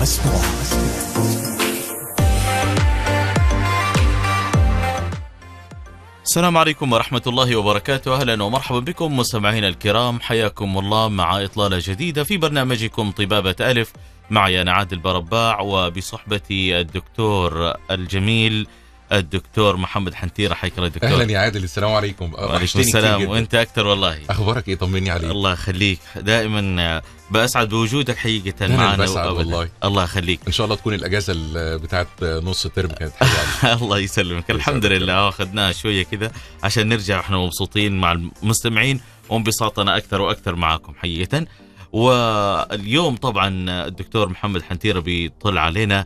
مسموع السلام عليكم ورحمة الله وبركاته أهلا ومرحبا بكم مستمعينا الكرام حياكم الله مع إطلالة جديدة في برنامجكم طبابة ألف معي أنا عادل برباع وبصحبتي الدكتور الجميل الدكتور محمد حنتيرة حياك الله دكتور اهلا يا عادل السلام عليكم وعليكم وحشتني كتير السلام جداً. وانت اكثر والله اخبارك ايه طمني عليك الله يخليك دائما بسعد بوجودك حقيقة أنا معنا بسعد وأبداً. والله. الله يخليك ان شاء الله تكون الاجازه ال- بتاعت نص الترم كانت حلوه عليك. الله يسلمك الحمد يسلمك. لله اخذناها شويه كذا عشان نرجع احنا مبسوطين مع المستمعين وانبساطنا اكثر واكثر معاكم حقيقه واليوم طبعا الدكتور محمد حنتيره بيطل علينا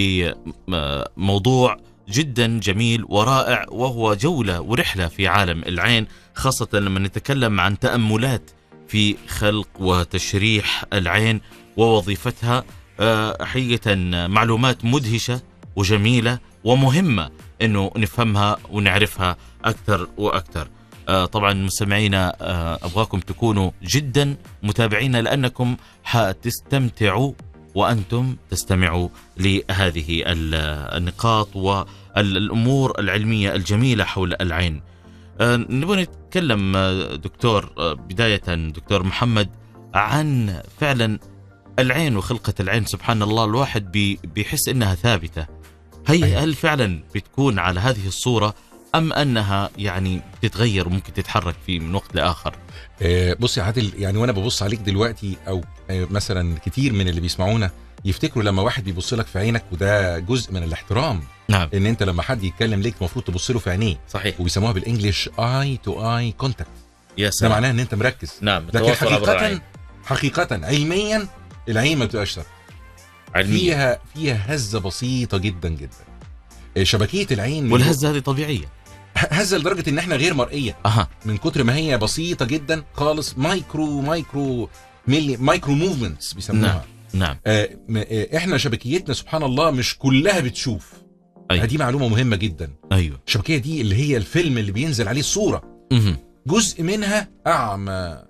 بموضوع جدا جميل ورائع وهو جوله ورحله في عالم العين خاصه لما نتكلم عن تاملات في خلق وتشريح العين ووظيفتها آه، حقيقه معلومات مدهشه وجميله ومهمه انه نفهمها ونعرفها اكثر واكثر. آه، طبعا مستمعينا آه، ابغاكم تكونوا جدا متابعينا لانكم حتستمتعوا وانتم تستمعوا لهذه ال- النقاط والامور العلميه الجميله حول العين. آه، نبغى نتكلم آه، دكتور آه، بدايه دكتور محمد عن فعلا العين وخلقه العين سبحان الله الواحد بي- بيحس انها ثابته. هي أيوة. هل فعلا بتكون على هذه الصوره ام انها يعني تتغير وممكن تتحرك في من وقت لاخر؟ آه، بص يا عادل يعني وانا ببص عليك دلوقتي او آه، مثلا كتير من اللي بيسمعونا يفتكروا لما واحد بيبص لك في عينك وده جزء من الاحترام نعم ان انت لما حد يتكلم ليك المفروض تبص له في عينيه صحيح وبيسموها بالانجلش اي تو اي كونتاكت يا ده سلام معناه ان انت مركز نعم لكن التواصل عبر العين. حقيقه حقيقه علميا العين ما بتبقاش ثابته علميا فيها فيها هزه بسيطه جدا جدا آه، شبكيه العين من- والهزه هذه طبيعيه هزه لدرجه ان احنا غير مرئيه اها من كتر ما هي بسيطه جدا خالص مايكرو مايكرو ميلي مايكرو موفمنتس بيسموها نعم آه م- آه احنا شبكيتنا سبحان الله مش كلها بتشوف أيوة. دي معلومه مهمه جدا ايوه الشبكيه دي اللي هي الفيلم اللي بينزل عليه الصوره مهم. جزء منها اعمى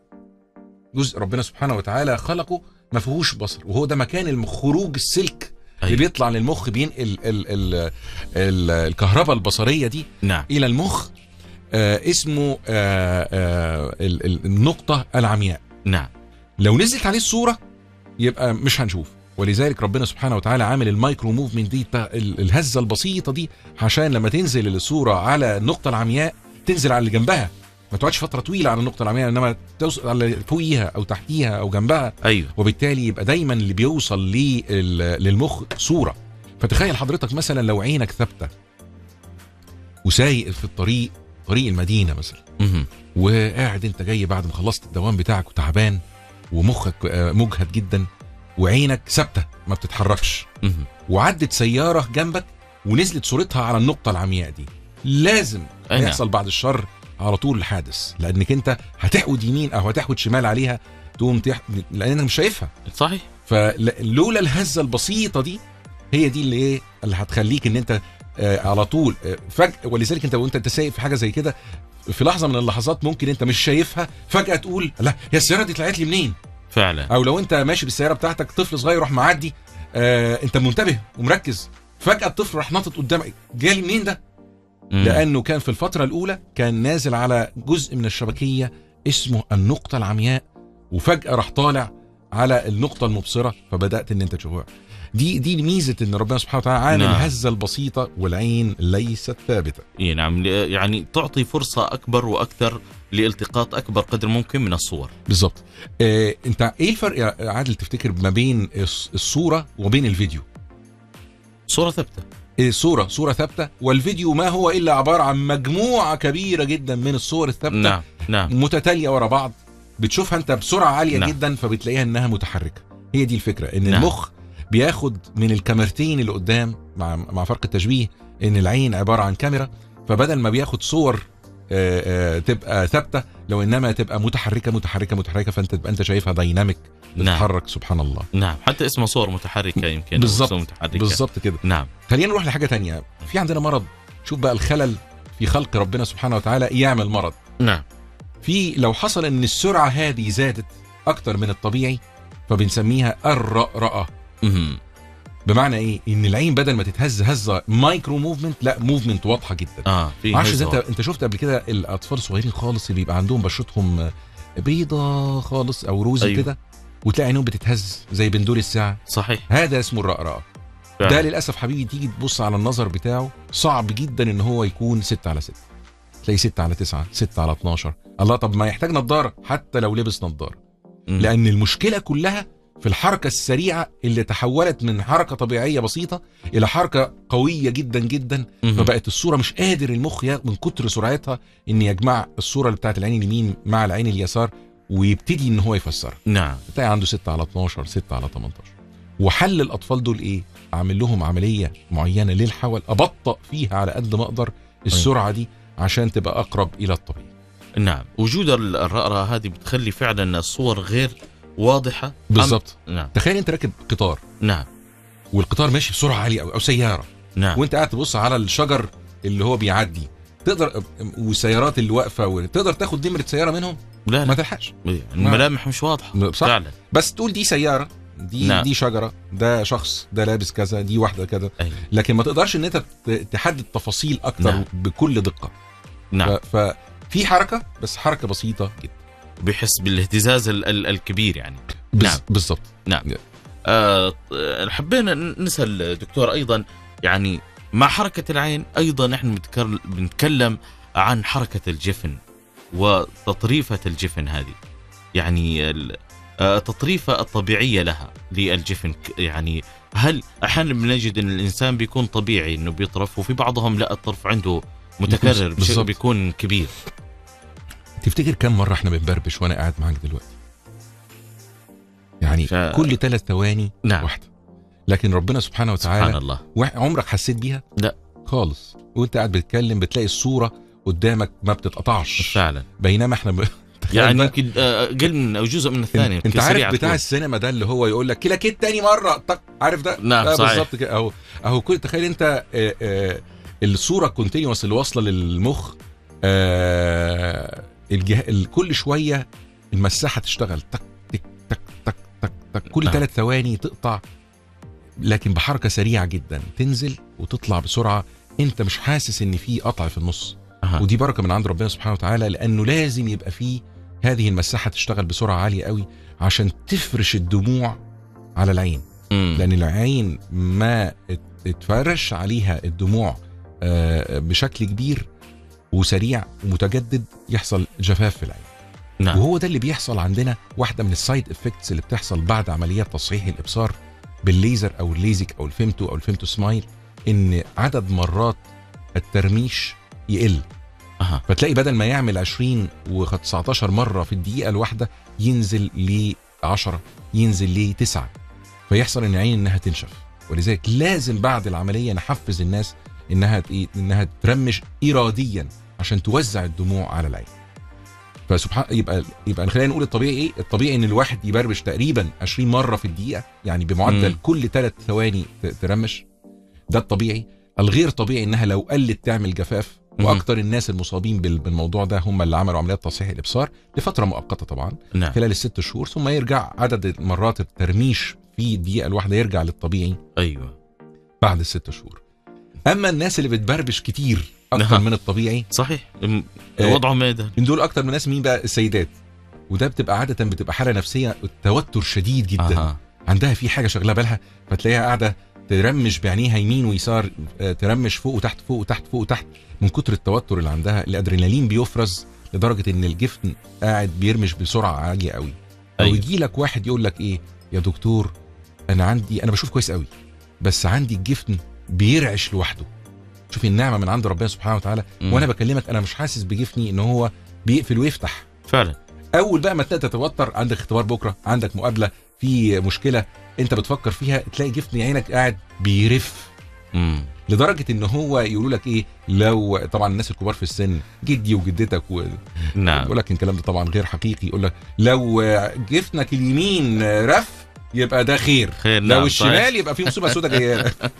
جزء ربنا سبحانه وتعالى خلقه ما فيهوش بصر وهو ده مكان الم- خروج السلك اللي أيوة. بيطلع للمخ بينقل ال ال ال الكهرباء البصريه دي نعم الى المخ آه اسمه آه آه ال- ال- النقطه العمياء نعم لو نزلت عليه الصوره يبقى مش هنشوف ولذلك ربنا سبحانه وتعالى عامل المايكرو موفمنت دي بتاع ال- الهزه البسيطه دي عشان لما تنزل الصوره على النقطه العمياء تنزل على اللي جنبها ما تقعدش فتره طويله على النقطه العمياء انما توصل على فوقيها او تحتيها او جنبها ايوه وبالتالي يبقى دايما اللي بيوصل لل- للمخ صوره فتخيل حضرتك مثلا لو عينك ثابته وسايق في الطريق طريق المدينه مثلا مهم. وقاعد انت جاي بعد ما خلصت الدوام بتاعك وتعبان ومخك آه، مجهد جدا وعينك ثابته ما بتتحركش مهم. وعدت سياره جنبك ونزلت صورتها على النقطه العمياء دي لازم أي نعم. يحصل بعد الشر على طول الحادث لانك انت هتحود يمين او هتحود شمال عليها تقوم تح... لانك مش شايفها صحيح فلولا الهزه البسيطه دي هي دي اللي ايه اللي هتخليك ان انت آه على طول آه فجاه ولذلك انت وانت انت سايق في حاجه زي كده في لحظه من اللحظات ممكن انت مش شايفها فجاه تقول لا هي السياره دي طلعت لي منين فعلا او لو انت ماشي بالسياره بتاعتك طفل صغير راح معدي آه انت منتبه ومركز فجاه الطفل راح ناطط قدامك جالي منين ده مم. لانه كان في الفتره الاولى كان نازل على جزء من الشبكيه اسمه النقطه العمياء وفجاه راح طالع على النقطه المبصره فبدات ان انت تشوفها دي دي ميزه ان ربنا سبحانه وتعالى عامل نعم. الهزه البسيطه والعين ليست ثابته اي نعم يعني تعطي فرصه اكبر واكثر لالتقاط اكبر قدر ممكن من الصور بالظبط آه انت ايه الفرق يا عادل تفتكر ما بين الص- الصوره وبين الفيديو صوره ثابته الصوره صوره ثابته والفيديو ما هو الا عباره عن مجموعه كبيره جدا من الصور الثابته نعم نعم متتاليه ورا بعض بتشوفها انت بسرعه عاليه نعم. نعم. جدا فبتلاقيها انها متحركه هي دي الفكره ان نعم. نعم. المخ بياخد من الكاميرتين اللي قدام مع مع فرق التشبيه ان العين عباره عن كاميرا فبدل ما بياخد صور آه، آه، تبقى ثابته لو انما تبقى متحركه متحركه متحركه فانت تبقى انت شايفها دايناميك نعم. بتتحرك سبحان الله نعم حتى اسمها صور متحركه يمكن أو بالظبط. صور متحركه بالظبط كده نعم خلينا نروح لحاجه تانية في عندنا مرض شوف بقى الخلل في خلق ربنا سبحانه وتعالى يعمل مرض نعم في لو حصل ان السرعه هذه زادت اكتر من الطبيعي فبنسميها الرأرأة مهم. بمعنى ايه ان العين بدل ما تتهز هزه مايكرو موفمنت لا موفمنت واضحه جدا اه في معرفش هزة انت انت شفت قبل كده الاطفال الصغيرين خالص اللي بيبقى عندهم بشرتهم بيضة خالص او روزي أيوه. أيوه. كده وتلاقي عينهم بتتهز زي بندول الساعه صحيح هذا اسمه الرقراقه فعلا. ده للاسف حبيبي تيجي تبص على النظر بتاعه صعب جدا ان هو يكون 6 على 6 تلاقي 6 على 9 6 على 12 الله طب ما يحتاج نظاره حتى لو لبس نظاره مم. لان المشكله كلها في الحركه السريعه اللي تحولت من حركه طبيعيه بسيطه الى حركه قويه جدا جدا مم. فبقت الصوره مش قادر المخ يا- من كتر سرعتها ان يجمع الصوره اللي بتاعت العين اليمين مع العين اليسار ويبتدي ان هو يفسرها نعم تلاقي عنده 6 على 12 6 على 18 وحل الاطفال دول ايه اعمل لهم عمليه معينه للحول ابطأ فيها على قد ما اقدر السرعه دي عشان تبقى اقرب الى الطبيعي نعم وجود ال- الرقرة هذه بتخلي فعلا الصور غير واضحة بالظبط أم- نعم تخيل انت راكب قطار نعم والقطار ماشي بسرعه عاليه قوي او سياره نعم وانت قاعد تبص على الشجر اللي هو بيعدي تقدر والسيارات اللي واقفه تقدر تاخد نمره سياره منهم لا ما لا تلحقش الملامح مش واضحة صح فعلا بس تقول دي سياره دي نعم. نعم. دي شجره ده شخص ده لابس كذا دي واحده كذا أيوة. لكن ما تقدرش ان انت ت- تحدد تفاصيل اكتر نعم. نعم. بكل دقه نعم ف- ففي حركه بس حركه بسيطه جدا بيحس بالاهتزاز ال- ال- الكبير يعني بز- نعم. بالظبط آه حبينا ن- نسال دكتور ايضا يعني مع حركه العين ايضا نحن بنتكر- بنتكلم عن حركه الجفن وتطريفه الجفن هذه يعني ال- آه، التطريفه الطبيعيه لها للجفن ك- يعني هل احيانا بنجد ان الانسان بيكون طبيعي انه بيطرف وفي بعضهم لا الطرف عنده متكرر بشيء بالظبط. بيكون كبير تفتكر كم مره احنا بنبربش وانا قاعد معاك دلوقتي يعني ف- كل ثلاث ثواني نعم. واحده لكن ربنا سبحانه وتعالى سبحان الله وع- عمرك حسيت بيها لا. خالص وانت قاعد بتتكلم بتلاقي الصوره قدامك ما بتتقطعش فعلا بينما احنا ب... تخيل يعني بقى، يمكن آه، اقل من او جزء من الثانيه انت يمكن عارف سريعة بتاع تكون. السينما ده اللي هو يقول لك كده كده تاني مره طق عارف ده نعم، ده صحيح. بالظبط كده اهو اهو كل تخيل انت آه، آه، الصوره الكونتينوس اللي واصله للمخ آه، الجه... ال- كل شويه المساحه تشتغل تك تك تك تك تك تك كل نعم. ثلاث ثواني تقطع لكن بحركه سريعه جدا تنزل وتطلع بسرعه انت مش حاسس ان في قطع في النص أها. ودي بركه من عند ربنا سبحانه وتعالى لانه لازم يبقى فيه هذه المساحه تشتغل بسرعه عاليه قوي عشان تفرش الدموع على العين مم. لان العين ما ات- اتفرش عليها الدموع آه، بشكل كبير وسريع ومتجدد يحصل جفاف في العين نعم وهو ده اللي بيحصل عندنا واحده من السايد افكتس اللي بتحصل بعد عمليات تصحيح الابصار بالليزر او الليزك او الفيمتو او الفيمتو سمايل ان عدد مرات الترميش يقل أها. فتلاقي بدل ما يعمل 20 و19 مره في الدقيقه الواحده ينزل ل 10 ينزل ل 9 فيحصل ان العين انها تنشف ولذلك لازم بعد العمليه نحفز الناس انها ت- إيه؟ انها ترمش اراديا عشان توزع الدموع على العين فسبحان يبقى يبقى خلينا نقول الطبيعي ايه الطبيعي ان الواحد يبربش تقريبا 20 مره في الدقيقه يعني بمعدل مم. كل ثلاث ثواني ت- ترمش ده الطبيعي الغير طبيعي انها لو قلت تعمل جفاف مم. واكتر الناس المصابين بال- بالموضوع ده هم اللي عملوا عمليات تصحيح الابصار لفتره مؤقته طبعا نعم خلال الست شهور ثم يرجع عدد مرات الترميش في الدقيقه الواحده يرجع للطبيعي ايوه بعد الست شهور اما الناس اللي بتبربش كتير اكتر نعم. من الطبيعي صحيح م- آه. وضعهم ايه ده؟ من دول اكتر من ناس مين بقى السيدات وده بتبقى عاده بتبقى حاله نفسيه التوتر شديد جدا أها. عندها في حاجه شغله بالها فتلاقيها قاعده ترمش بعينيها يمين ويسار آه، ترمش فوق وتحت فوق وتحت فوق وتحت من كتر التوتر اللي عندها الادرينالين بيفرز لدرجه ان الجفن قاعد بيرمش بسرعه عاليه قوي او أيوة. يجي لك واحد يقول لك ايه يا دكتور انا عندي انا بشوف كويس قوي بس عندي الجفن بيرعش لوحده شوف النعمه من عند ربنا سبحانه وتعالى مم. وانا بكلمك انا مش حاسس بجفني ان هو بيقفل ويفتح فعلا اول بقى ما تبدا تتوتر عندك اختبار بكره عندك مقابله في مشكله انت بتفكر فيها تلاقي جفن عينك قاعد بيرف مم. لدرجه ان هو يقولوا لك ايه لو طبعا الناس الكبار في السن جدي وجدتك و... نعم يقول لك الكلام ده طبعا غير حقيقي يقول لك لو جفنك اليمين رف يبقى ده خير خير لو نعم الشمال يبقى في مصيبه سوداء جايه لك.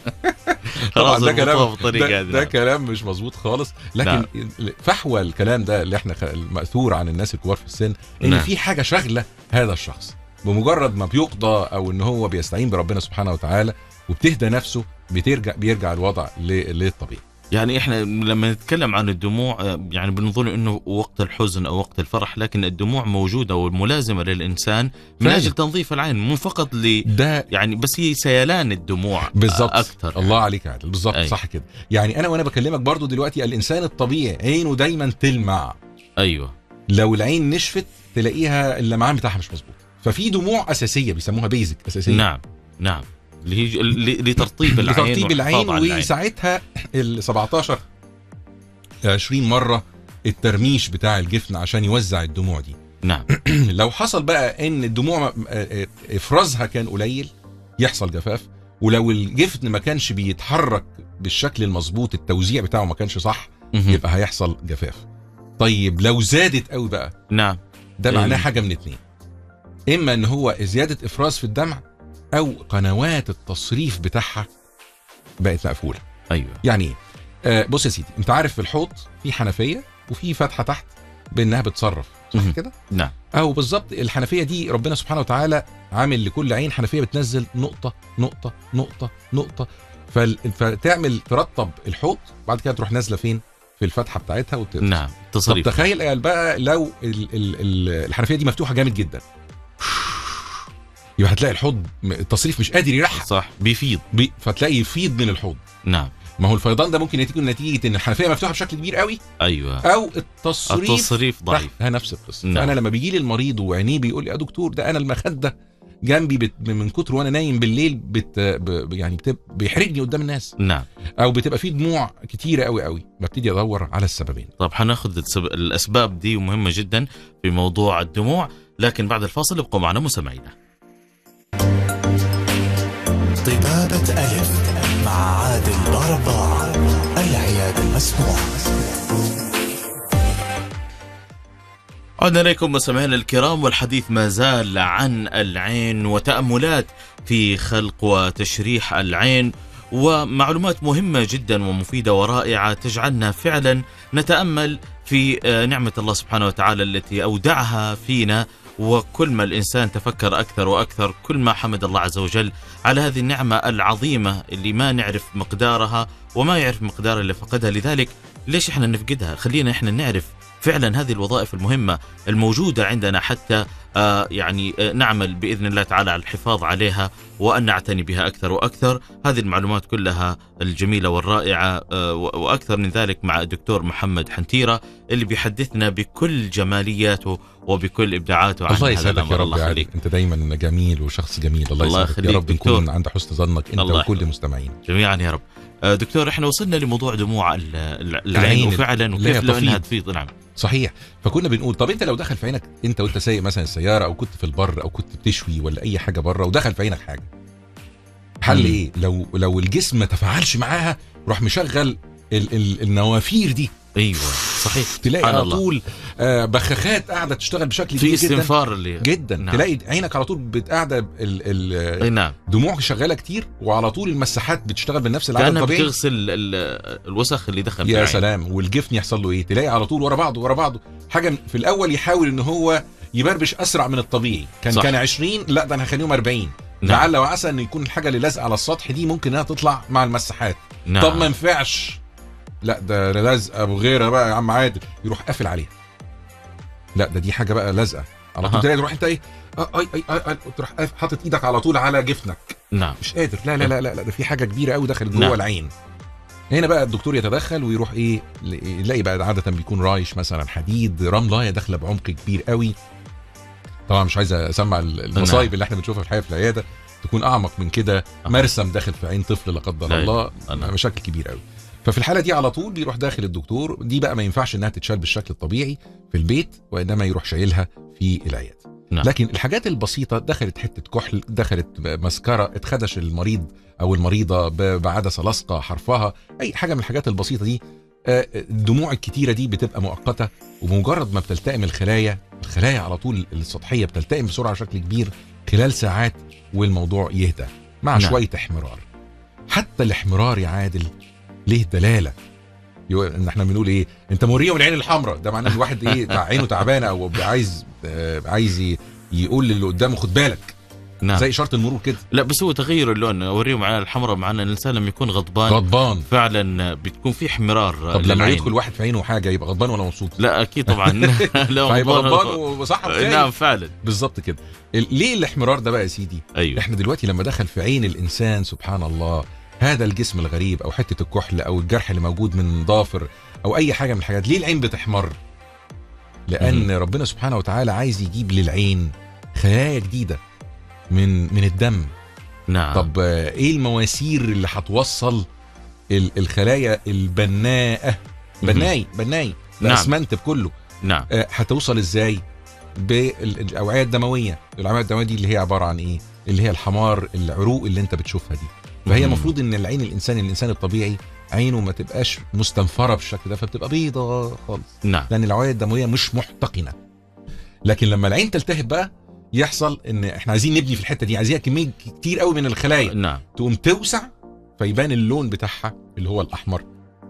خلاص ده كلام اربطوها بالطريقه ده, هذه ده نعم. كلام مش مظبوط خالص لكن فحوى الكلام ده اللي احنا خ- المأثور عن الناس الكبار في السن ان نعم. في حاجه شاغله هذا الشخص بمجرد ما بيقضى او ان هو بيستعين بربنا سبحانه وتعالى وبتهدى نفسه بترجع بيرجع الوضع ل- للطبيعي يعني احنا لما نتكلم عن الدموع آه، يعني بنظن انه وقت الحزن او وقت الفرح لكن الدموع موجوده والملازمه للانسان من فعلا. اجل تنظيف العين مو فقط ل ده يعني بس هي سيلان الدموع بالظبط اكثر الله عليك يا عادل بالظبط أي. صح كده يعني انا وانا بكلمك برضو دلوقتي الانسان الطبيعي عينه دايما تلمع ايوه لو العين نشفت تلاقيها اللمعان بتاعها مش مظبوط ففي دموع اساسيه بيسموها بيزك اساسيه نعم نعم اللي هي ل- لترطيب العين لترطيب العين والحفاظ على العين. وساعتها ال 17 20 مره الترميش بتاع الجفن عشان يوزع الدموع دي نعم لو حصل بقى ان الدموع م- آه، آه، افرازها كان قليل يحصل جفاف ولو الجفن ما كانش بيتحرك بالشكل المظبوط التوزيع بتاعه ما كانش صح مهم. يبقى هيحصل جفاف طيب لو زادت قوي بقى نعم ده معناه إيه. حاجه من اتنين اما ان هو زياده افراز في الدمع او قنوات التصريف بتاعها بقت مقفوله ايوه يعني ايه آه بص يا سيدي انت عارف في الحوض في حنفيه وفي فتحه تحت بانها بتصرف صح مهم. كده نعم او بالظبط الحنفيه دي ربنا سبحانه وتعالى عامل لكل عين حنفيه بتنزل نقطه نقطه نقطه نقطه فال... فتعمل ترطب الحوض بعد كده تروح نازله فين في الفتحه بتاعتها وت... نعم طب تصريف تخيل بقى لو ال... ال... ال... الحنفيه دي مفتوحه جامد جدا يبقى هتلاقي الحوض م- التصريف مش قادر يرحب صح بيفيض بي... فتلاقي يفيض من الحوض نعم ما هو الفيضان ده ممكن يكون نتيجه ان الحنفيه مفتوحه بشكل كبير قوي ايوه او التصريف التصريف ضعيف تحتها نفس القصه نعم. فانا لما بيجي لي المريض وعينيه بيقول لي يا دكتور ده انا المخده جنبي بت... من كتر وانا نايم بالليل بت... ب... يعني بت... بيحرجني قدام الناس نعم او بتبقى فيه دموع كتيره قوي قوي ببتدي ادور على السببين طب حناخذ السب... الاسباب دي ومهمه جدا في موضوع الدموع لكن بعد الفاصل ابقوا معنا مستمعينا طبابة ألف مع عادل ضرباع العيادة المسموع عدنا اليكم مستمعينا الكرام والحديث ما زال عن العين وتاملات في خلق وتشريح العين ومعلومات مهمه جدا ومفيده ورائعه تجعلنا فعلا نتامل في آه، نعمه الله سبحانه وتعالى التي اودعها فينا وكل ما الانسان تفكر اكثر واكثر كل ما حمد الله عز وجل على هذه النعمه العظيمه اللي ما نعرف مقدارها وما يعرف مقدار اللي فقدها لذلك ليش احنا نفقدها خلينا احنا نعرف فعلا هذه الوظائف المهمه الموجوده عندنا حتى آه يعني آه نعمل باذن الله تعالى على الحفاظ عليها وان نعتني بها اكثر واكثر، هذه المعلومات كلها الجميله والرائعه آه و- واكثر من ذلك مع الدكتور محمد حنتيره اللي بيحدثنا بكل جمالياته وبكل ابداعاته عن الله هذا يسعدك الأمر. يا رب الله يا عادل يخليك انت دايما جميل وشخص جميل الله, الله يسعدك يا يخليك رب دكتور. نكون عند حسن ظنك انت الله وكل يحفظك. المستمعين جميعا يا رب. آه دكتور احنا وصلنا لموضوع دموع ال- ال- العين العين وفعلا اللي هي وكيف لو انها تفيض. تفيض نعم صحيح فكنا بنقول طب انت لو دخل في عينك انت وانت سايق مثلا السياره او كنت في البر او كنت بتشوي ولا اي حاجه بره ودخل في عينك حاجه حل مم. ايه لو لو الجسم ما تفاعلش معاها روح مشغل ال ال النوافير دي ايوه صحيح تلاقي سبحان على الله. طول آه بخاخات قاعده تشتغل بشكل في كبير جدا استنفار اللي جدا نعم. نعم. تلاقي عينك على طول بتقعده ال- ال- اي نعم دموعك شغاله كتير وعلى طول المساحات بتشتغل بنفس العدد كانها الطبيعي بتغسل ال- الوسخ اللي دخل في يا العين. سلام والجفن يحصل له ايه تلاقي على طول ورا بعضه ورا بعضه حاجه في الاول يحاول ان هو يبربش اسرع من الطبيعي كان صح. صح. كان 20 لا ده انا هخليهم 40 نعم. لعل وعسى ان يكون الحاجه اللي لازقه على السطح دي ممكن انها تطلع مع المساحات نعم. طب ما ينفعش لا ده لازقه وغيرها بقى يا عم عادل يروح قافل عليها لا ده دي حاجه بقى لازقه على أها. طول تلاقي تروح انت ايه آه، اي اي اي, أي تروح قاف- حاطط ايدك على طول على جفنك نعم مش قادر لا لا لا لا, لا ده في حاجه كبيره قوي دخلت جوه نعم. العين هنا بقى الدكتور يتدخل ويروح ايه ل- يلاقي بقى عاده بيكون رايش مثلا حديد رمله داخله بعمق كبير قوي طبعا مش عايز اسمع ال- المصايب اللي احنا بنشوفها في الحياه في العياده تكون اعمق من كده أها. مرسم داخل في عين طفل لا قدر لا الله أنا. مشاكل كبيره قوي ففي الحاله دي على طول بيروح داخل الدكتور دي بقى ما ينفعش انها تتشال بالشكل الطبيعي في البيت وانما يروح شايلها في العياده نعم. لكن الحاجات البسيطه دخلت حته كحل دخلت مسكره اتخدش المريض او المريضه ب- بعدسه لاصقه حرفها اي حاجه من الحاجات البسيطه دي آه، الدموع الكتيره دي بتبقى مؤقته ومجرد ما بتلتئم الخلايا الخلايا على طول السطحيه بتلتئم بسرعه بشكل كبير خلال ساعات والموضوع يهدى مع نعم. نعم. شويه احمرار حتى الاحمرار يا عادل ليه دلاله يقول ان احنا بنقول ايه انت مريه من العين الحمراء ده معناه ان الواحد ايه تع- عينه تعبانه او عايز آه، عايز ي- يقول للي قدامه خد بالك نعم زي اشاره المرور كده لا بس هو تغير اللون اوريهم على الحمراء معنا الانسان لما يكون غضبان غضبان فعلا بتكون في احمرار طب لما للعين. يدخل واحد في عينه حاجه يبقى غضبان ولا مبسوط لا اكيد طبعا لا فهيبقى غضبان غضبان وصاحب خايف نعم فعلا بالظبط كده ال- ليه الاحمرار ده بقى يا سيدي ايوه احنا دلوقتي لما دخل في عين الانسان سبحان الله هذا الجسم الغريب او حته الكحل او الجرح اللي موجود من ضافر او اي حاجه من الحاجات ليه العين بتحمر لان ربنا سبحانه وتعالى عايز يجيب للعين خلايا جديده من من الدم نعم طب آه، ايه المواسير اللي هتوصل ال- الخلايا البناءه بناي بناي نعم. الاسمنت بكله نعم آه، هتوصل ازاي بالاوعيه الدمويه الاوعيه الدمويه دي اللي هي عباره عن ايه اللي هي الحمار العروق اللي انت بتشوفها دي فهي مم. المفروض ان العين الانسان الانسان الطبيعي عينه ما تبقاش مستنفره بالشكل ده فبتبقى بيضه خالص نعم لان الاوعيه الدمويه مش محتقنه لكن لما العين تلتهب بقى يحصل ان احنا عايزين نبني في الحته دي عايزيها كميه كتير قوي من الخلايا نعم تقوم توسع فيبان اللون بتاعها اللي هو الاحمر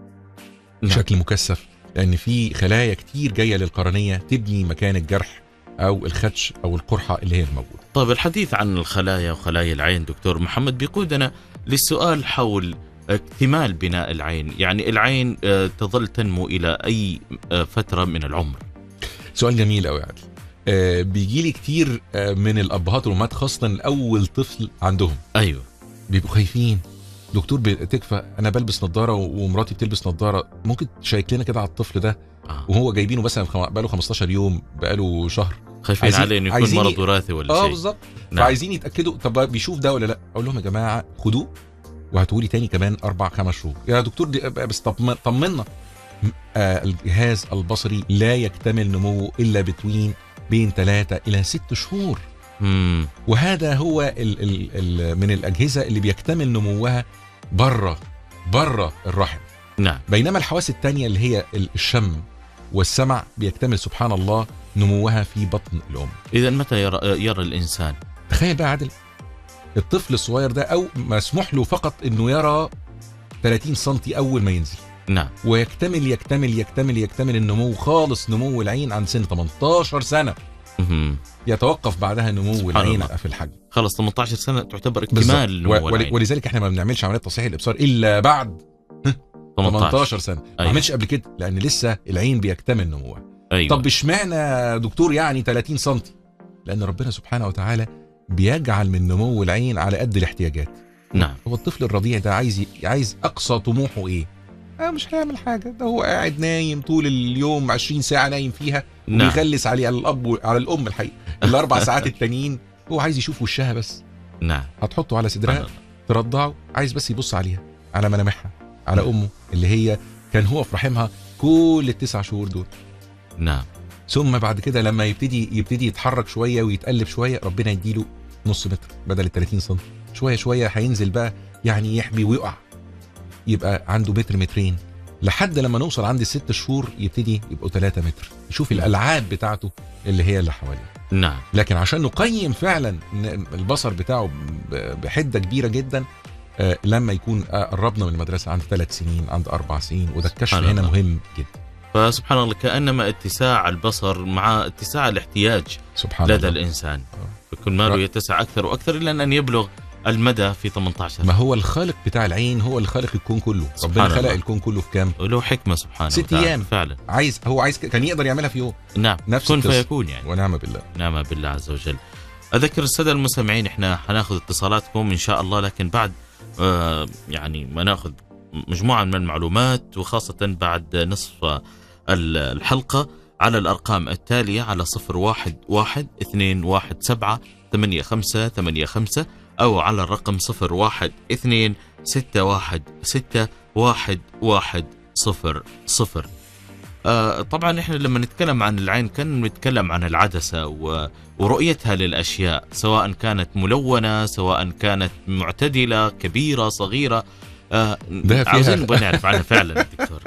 نعم. بشكل مكثف لان في خلايا كتير جايه للقرنيه تبني مكان الجرح او الخدش او القرحه اللي هي الموجوده طيب الحديث عن الخلايا وخلايا العين دكتور محمد بيقودنا للسؤال حول اكتمال بناء العين يعني العين آه، تظل تنمو إلى أي آه، فترة من العمر سؤال جميل قوي يا عادل آه بيجي لي كتير آه من الابهات والامهات خاصه اول طفل عندهم أيوه بيبقوا خايفين دكتور تكفى انا بلبس نظاره ومراتي بتلبس نظاره ممكن تشيك لنا كده على الطفل ده آه. وهو جايبينه مثلا خم- بقاله 15 يوم بقاله شهر خايفين عايزين- عليه انه يكون عايزين مرض ي- وراثي ولا اه شيء بالظبط نعم. فعايزين يتاكدوا طب بيشوف ده ولا لا اقول لهم يا جماعه خدوه وهاتوا لي تاني كمان اربع خمس شهور يا دكتور دي بس طب طمنا م- آه الجهاز البصري لا يكتمل نموه الا بتوين بين ثلاثة الى ست شهور مم. وهذا هو ال ال ال من الاجهزه اللي بيكتمل نموها بره بره الرحم نعم بينما الحواس التانية اللي هي ال- الشم والسمع بيكتمل سبحان الله نموها في بطن الام إذا متى يرى, يرى الإنسان تخيل بقى عادل الطفل الصغير ده او مسموح له فقط انه يرى 30 سم اول ما ينزل نعم ويكتمل يكتمل يكتمل يكتمل النمو خالص نمو العين عند سن 18 سنه مهم. يتوقف بعدها نمو سبحان العين الله. في الحجم خلاص 18 سنة تعتبر بالظبط. اكتمال و- نمو ول- العين ولذلك احنا ما بنعملش عمليات تصحيح الابصار الا بعد 18 سنه ما أيوة. عملش قبل كده لان لسه العين بيكتمل نموها أيوة. طب اشمعنى دكتور يعني 30 سم لان ربنا سبحانه وتعالى بيجعل من نمو العين على قد الاحتياجات نعم هو الطفل الرضيع ده عايز ي- عايز اقصى طموحه ايه آه مش هيعمل حاجه ده هو قاعد نايم طول اليوم 20 ساعه نايم فيها نعم ويغلس عليه على الاب و- على الام الحقيقه الاربع ساعات التانيين هو عايز يشوف وشها بس نعم هتحطه على سبحان صدرها الله. ترضعه عايز بس يبص عليها على ملامحها على امه اللي هي كان هو في رحمها كل التسع شهور دول نعم ثم بعد كده لما يبتدي يبتدي يتحرك شويه ويتقلب شويه ربنا يديله نص متر بدل ال 30 سم شويه شويه هينزل بقى يعني يحبي ويقع يبقى عنده متر مترين لحد لما نوصل عند الست شهور يبتدي يبقوا 3 متر يشوف الالعاب بتاعته اللي هي اللي حواليه نعم لكن عشان نقيم فعلا إن البصر بتاعه ب- بحده كبيره جدا آه، لما يكون آه، قربنا من المدرسه عند ثلاث سنين عند اربع سنين وده الكشف سبحان هنا الله. مهم جدا فسبحان الله كأنما اتساع البصر مع اتساع الاحتياج سبحان لدى الله الإنسان فكل ماله يتسع أكثر وأكثر إلى أن يبلغ المدى في 18 ما هو الخالق بتاع العين هو اللي خالق الكون كله سبحان ربنا خلق الله. الكون كله في كام وله حكمة سبحانه ست وتعالى. أيام. فعلا عايز هو عايز ك- كان يقدر يعملها في يوم نعم نفس كن القصة. فيكون يعني ونعم بالله نعم بالله عز وجل أذكر السادة المستمعين إحنا حناخذ اتصالاتكم إن شاء الله لكن بعد آه يعني ما ناخذ مجموعة من المعلومات وخاصة بعد نصف ال- الحلقة على الأرقام التالية على صفر واحد واحد اثنين واحد سبعة ثمانية خمسة ثمانية خمسة أو على الرقم صفر واحد اثنين ستة واحد ستة واحد واحد صفر صفر آه، طبعا احنا لما نتكلم عن العين كان نتكلم عن العدسه و- ورؤيتها للاشياء سواء كانت ملونه سواء كانت معتدله كبيره صغيره آه ده فيها- عاوزين نبغى نعرف عنها فعلا دكتور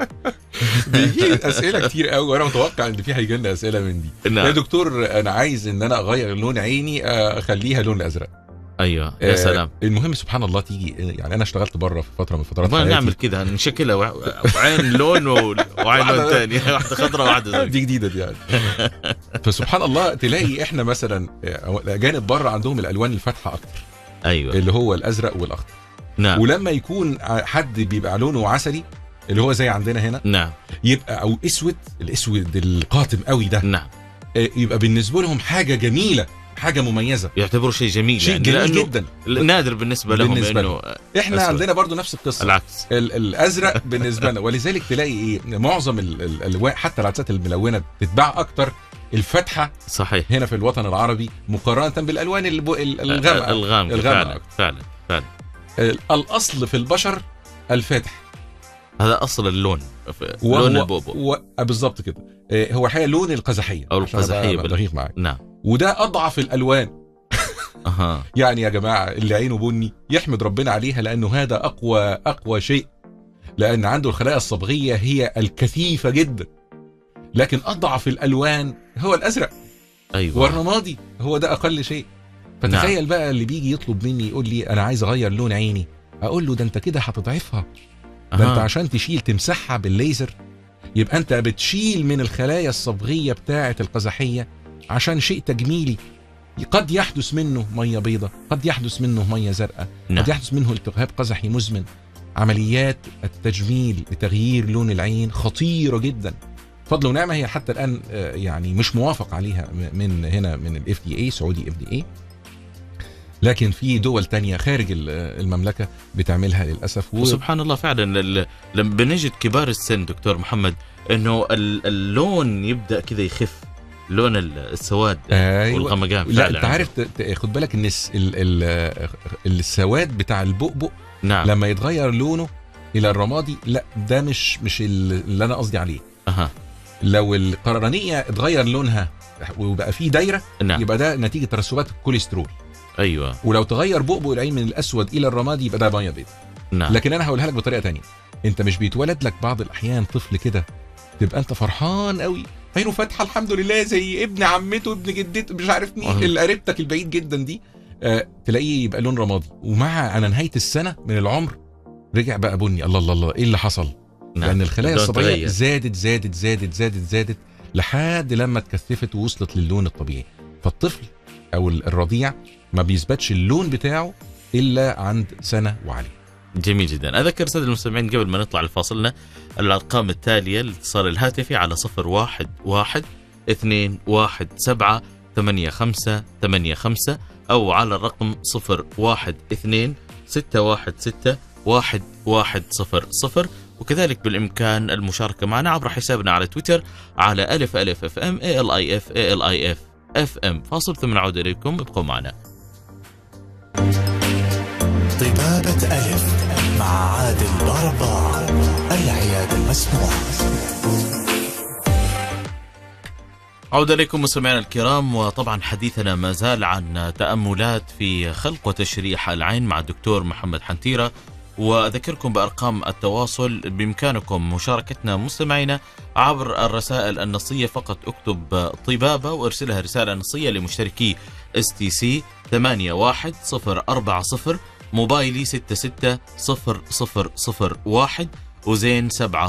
بيجي اسئله كتير قوي وانا متوقع ان في هيجي لنا اسئله من دي يا نعم دكتور انا عايز ان انا اغير لون عيني آه، اخليها لون ازرق ايوه يا آه، سلام المهم سبحان الله تيجي يعني انا اشتغلت بره في فتره من فترات ما حياتي نعمل كذا نشكلها وع- وعين لون و- وعين لون ثاني واحده خضراء وواحده زرقاء دي جديده دي يعني فسبحان الله تلاقي احنا مثلا آه، الاجانب بره عندهم الالوان الفاتحه اكتر ايوه اللي هو الازرق والاخضر نعم ولما يكون ع- حد بيبقى لونه عسلي اللي هو زي عندنا هنا نعم يبقى او اسود الاسود القاتم قوي ده نعم آه، يبقى بالنسبه لهم حاجه جميله حاجه مميزه يعتبروا شيء جميل شيء يعني جميل لأنه جدا نادر بالنسبه لهم بالنسبة انه احنا أسود. عندنا برضو نفس القصه العكس ال- الازرق بالنسبه لنا ولذلك تلاقي ايه معظم ال- ال- الالوان حتى العدسات الملونه بتتباع اكتر الفاتحه صحيح هنا في الوطن العربي مقارنه بالالوان الب- ال- الغامقه الغامق الغامقة فعلا فعلا فعلا ال- الاصل في البشر الفاتح هذا اصل اللون ف- وهو- لون البوبو و- آه، بالظبط كده آه، هو الحقيقه لون القزحيه أو عشان أبقى القزحية بال- دقيق معاك نعم وده اضعف الالوان اها يعني يا جماعه اللي عينه بني يحمد ربنا عليها لانه هذا اقوى اقوى شيء لان عنده الخلايا الصبغيه هي الكثيفه جدا لكن اضعف الالوان هو الازرق ايوه والرمادي هو ده اقل شيء فتخيل بقى اللي بيجي يطلب مني يقول لي انا عايز اغير لون عيني اقول له ده انت كده هتضعفها ده انت أها. عشان تشيل تمسحها بالليزر يبقى انت بتشيل من الخلايا الصبغيه بتاعه القزحيه عشان شيء تجميلي قد يحدث منه ميه بيضاء قد يحدث منه ميه زرقاء نعم قد يحدث منه التهاب قزحي مزمن عمليات التجميل لتغيير لون العين خطيره جدا فضل ونعمه هي حتى الان آه، يعني مش موافق عليها م- من هنا من الاف دي اي سعودي اف دي اي لكن في دول تانية خارج ال- المملكه بتعملها للاسف و... وسبحان الله فعلا ال- لما بنجد كبار السن دكتور محمد انه ال- اللون يبدا كذا يخف لون ال- السواد ايوه والغمقان لا فعلا انت عارف ت- ت- خد بالك ان الس- ال... ال... السواد بتاع البؤبؤ نعم لما يتغير لونه الى الرمادي لا ده مش مش ال- اللي انا قصدي عليه اها لو القرنيه اتغير لونها وبقى فيه دايره نعم يبقى ده نتيجه ترسبات الكوليسترول ايوه ولو تغير بؤبؤ العين من الاسود الى الرمادي يبقى ده ميه بيضاء نعم لكن انا هقولها لك بطريقه تانية انت مش بيتولد لك بعض الاحيان طفل كده تبقى انت فرحان قوي عينه فاتحه الحمد لله زي ابن عمته ابن جدته مش عارف مين أه. اللي قريبتك البعيد جدا دي آه تلاقيه يبقى لون رمادي ومع على نهايه السنه من العمر رجع بقى بني الله الله الله ايه اللي حصل نعم. لان الخلايا اللون الصبغيه تغير. زادت زادت زادت زادت زادت لحد لما اتكثفت ووصلت للون الطبيعي فالطفل او الرضيع ما بيثبتش اللون بتاعه الا عند سنه وعليه جميل جدا أذكر سادة المستمعين قبل ما نطلع لفاصلنا الأرقام التالية للاتصال الهاتفي على صفر واحد واحد اثنين واحد سبعة ثمانية خمسة ثمانية خمسة أو على الرقم صفر واحد اثنين ستة واحد ستة واحد واحد صفر صفر وكذلك بالإمكان المشاركة معنا عبر حسابنا على تويتر على ألف ألف اف ام اي ال اي اف اي ال اي اف اف ام فاصل ثم نعود إليكم ابقوا معنا طبابة ألف مع عادل ضربان العيادة المسموعة عودة إليكم مستمعينا الكرام وطبعا حديثنا ما زال عن تأملات في خلق وتشريح العين مع الدكتور محمد حنتيرة وأذكركم بأرقام التواصل بإمكانكم مشاركتنا مستمعينا عبر الرسائل النصية فقط اكتب طبابة وارسلها رسالة نصية لمشتركي اس تي سي 81040 موبايلي 660001 وزين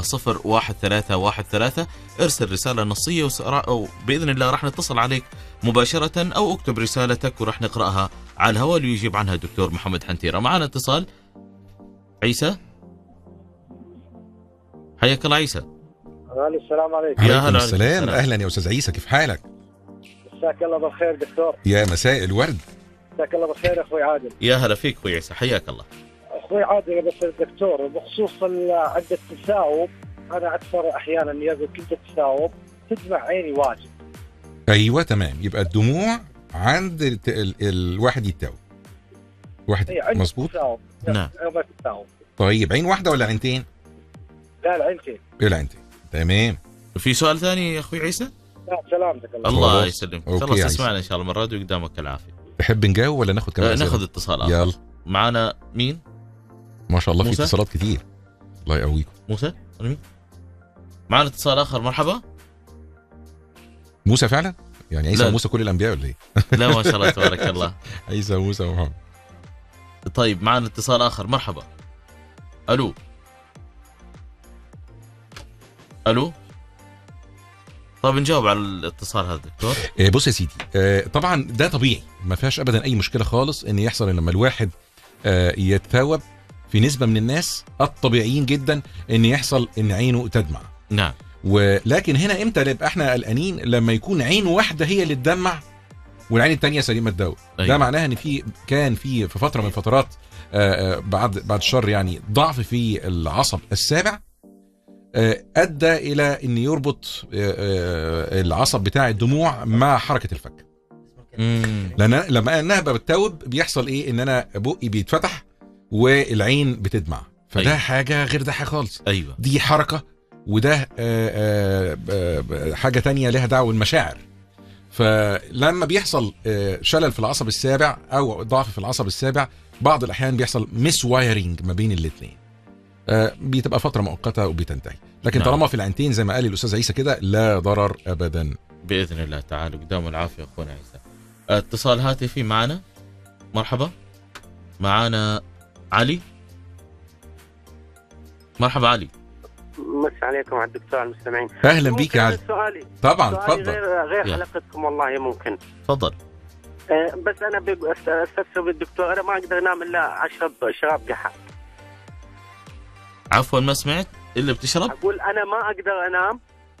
701313 ارسل رسالة نصية وسرا- وبإذن الله راح نتصل عليك مباشرة أو اكتب رسالتك وراح نقرأها على الهواء ليجيب عنها الدكتور محمد حنتيرة معنا اتصال عيسى حياك الله عيسى غالي السلام عليكم يا عليكم هلا السلام عليكم السلام. اهلا يا استاذ عيسى كيف حالك مساك الله بالخير دكتور يا مساء الورد مساك الله بالخير اخوي عادل يا هلا فيك أخوي عيسى حياك الله اخوي عادل بس الدكتور بخصوص ال- عند التثاؤب انا اكثر احيانا اذا كنت اتثاؤب تدمع عيني واجد ايوه تمام يبقى الدموع عند الت... ال... الواحد يتاوب واحد اي عندي مظبوط تثاؤب نعم. يوم التثاؤب طيب عين واحده ولا عينتين لا العينتين ايه العينتين تمام في سؤال ثاني يا أخوي عيسى لا سلامتك الله الله خلاص. يسلمك أوكي خلاص يا اسمعنا إن شاء الله من الراديو قدامك العافية تحب نجاوب ولا ناخد كمان آه، أسئلة؟ ناخذ اتصال آخر يلا معنا مين ما شاء الله في موسى؟ اتصالات كتير الله يقويكم موسى ولا مين معنا اتصال آخر مرحبا موسى فعلا يعني عيسى لا. وموسى كل الانبياء ولا ايه لا ما شاء الله تبارك الله عيسى وموسى ومحمد طيب معنا اتصال اخر مرحبا الو الو طيب نجاوب على الاتصال هذا دكتور آه، بص يا سيدي آه، طبعا ده طبيعي ما فيهاش ابدا اي مشكله خالص ان يحصل ان لما الواحد آه، يتثاوب في نسبه من الناس الطبيعيين جدا ان يحصل ان عينه تدمع نعم ولكن هنا امتى نبقى احنا قلقانين لما يكون عين واحده هي اللي تدمع والعين الثانيه سليمه الدواء أيوة. ده معناها ان في كان في في فتره من الفترات آه، آه، بعد بعد الشر يعني ضعف في العصب السابع آه، ادى الى ان يربط آه، آه، العصب بتاع الدموع مع حركه الفك مم. لان أنا- لما انا بتوب بيحصل ايه ان انا بقي بيتفتح والعين بتدمع فده أيوة. حاجه غير ده حاجه خالص ايوه دي حركه وده آه، آه، آه، حاجه تانية لها دعوه بالمشاعر فلما بيحصل آه، شلل في العصب السابع او ضعف في العصب السابع بعض الاحيان بيحصل مس وايرنج ما بين الاثنين بتبقى فتره مؤقته وبتنتهي لكن نعم. طالما في العينتين زي ما قال الاستاذ عيسى كده لا ضرر ابدا باذن الله تعالى قدام العافيه اخونا عيسى اتصال هاتفي معنا مرحبا معنا علي مرحبا علي مس عليكم على الدكتور المستمعين اهلا بيك يا علي ممكن سؤالي طبعا سؤالي اتفضل غير غير يا. حلقتكم والله ممكن تفضل أه بس انا بق- أست- استفسر بالدكتور انا ما اقدر انام الا اشرب شراب قحة عفوا ما سمعت الا بتشرب اقول انا ما اقدر انام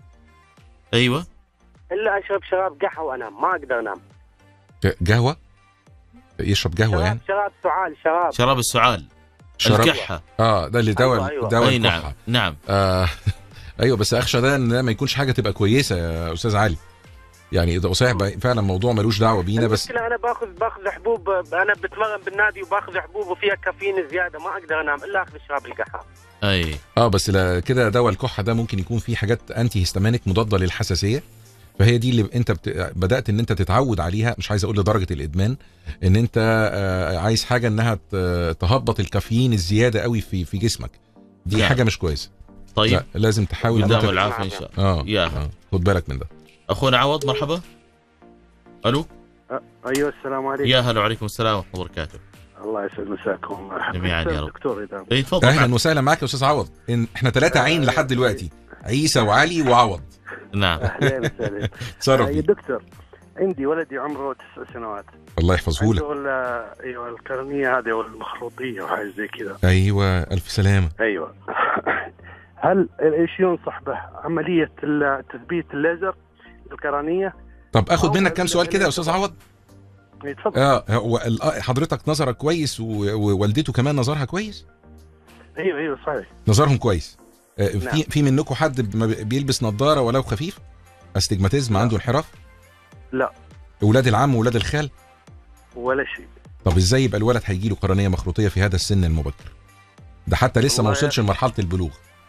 ايوه الا اشرب شراب قحة وانام ما اقدر انام قهوه يشرب قهوه شراب يعني شراب سعال شراب شراب السعال شراب الكحه اه ده اللي دواء أيوة، أيوة. دواء اي نعم الكحه نعم آه ايوه بس اخشى ده ان ده ما يكونش حاجه تبقى كويسه يا استاذ علي يعني ده صحيح بقى- فعلا موضوع ملوش دعوه بينا بس المشكلة انا باخذ باخذ حبوب انا بتمرن بالنادي وباخذ حبوب وفيها كافيين زياده ما اقدر انام الا اخذ شراب القحة اي اه بس لا كده دواء الكحه ده ممكن يكون فيه حاجات انتي هيستامينيك مضاده للحساسيه فهي دي اللي انت بت... بدات ان انت تتعود عليها مش عايز اقول لدرجه الادمان ان انت آه عايز حاجه انها ت- تهبط الكافيين الزياده قوي في في جسمك دي نعم. حاجه مش كويسه طيب لا لازم تحاول ان قدام انت العافيه ان شاء الله اه, يا. آه. خد بالك من ده اخونا عوض مرحبا الو ايوه السلام عليكم يا هلا وعليكم السلام ورحمه الله وبركاته الله يسعد مساكم جميعاً يا رب. دكتور اذا اي تفضل اهلا وسهلا معاك يا استاذ عوض إن احنا ثلاثه عين لحد دلوقتي عيسى وعلي وعوض نعم اهلين وسهلا تصرف يا بيه. دكتور عندي ولدي عمره تسع سنوات الله يحفظه لك عنده ال- ايوه القرنيه هذه والمخروطيه وحاجه زي كذا ايوه الف سلامه ايوه هل ايش ينصح به عمليه ال- تثبيت الليزر القرنيه طب اخد أو منك كام ال- سؤال كده يا استاذ عوض يتفضل اه هو ال- آه، حضرتك نظرك كويس و- ووالدته كمان نظرها كويس ايوه ايوه صحيح نظرهم كويس آه، في نعم. في منكم حد ما بي- بيلبس نظاره ولو خفيف استجماتيزم لا. عنده انحراف لا. اولاد العم واولاد الخال ولا شيء طب ازاي يبقى الولد هيجي له قرنيه مخروطيه في هذا السن المبكر ده حتى لسه ما والله وصلش لمرحله البلوغ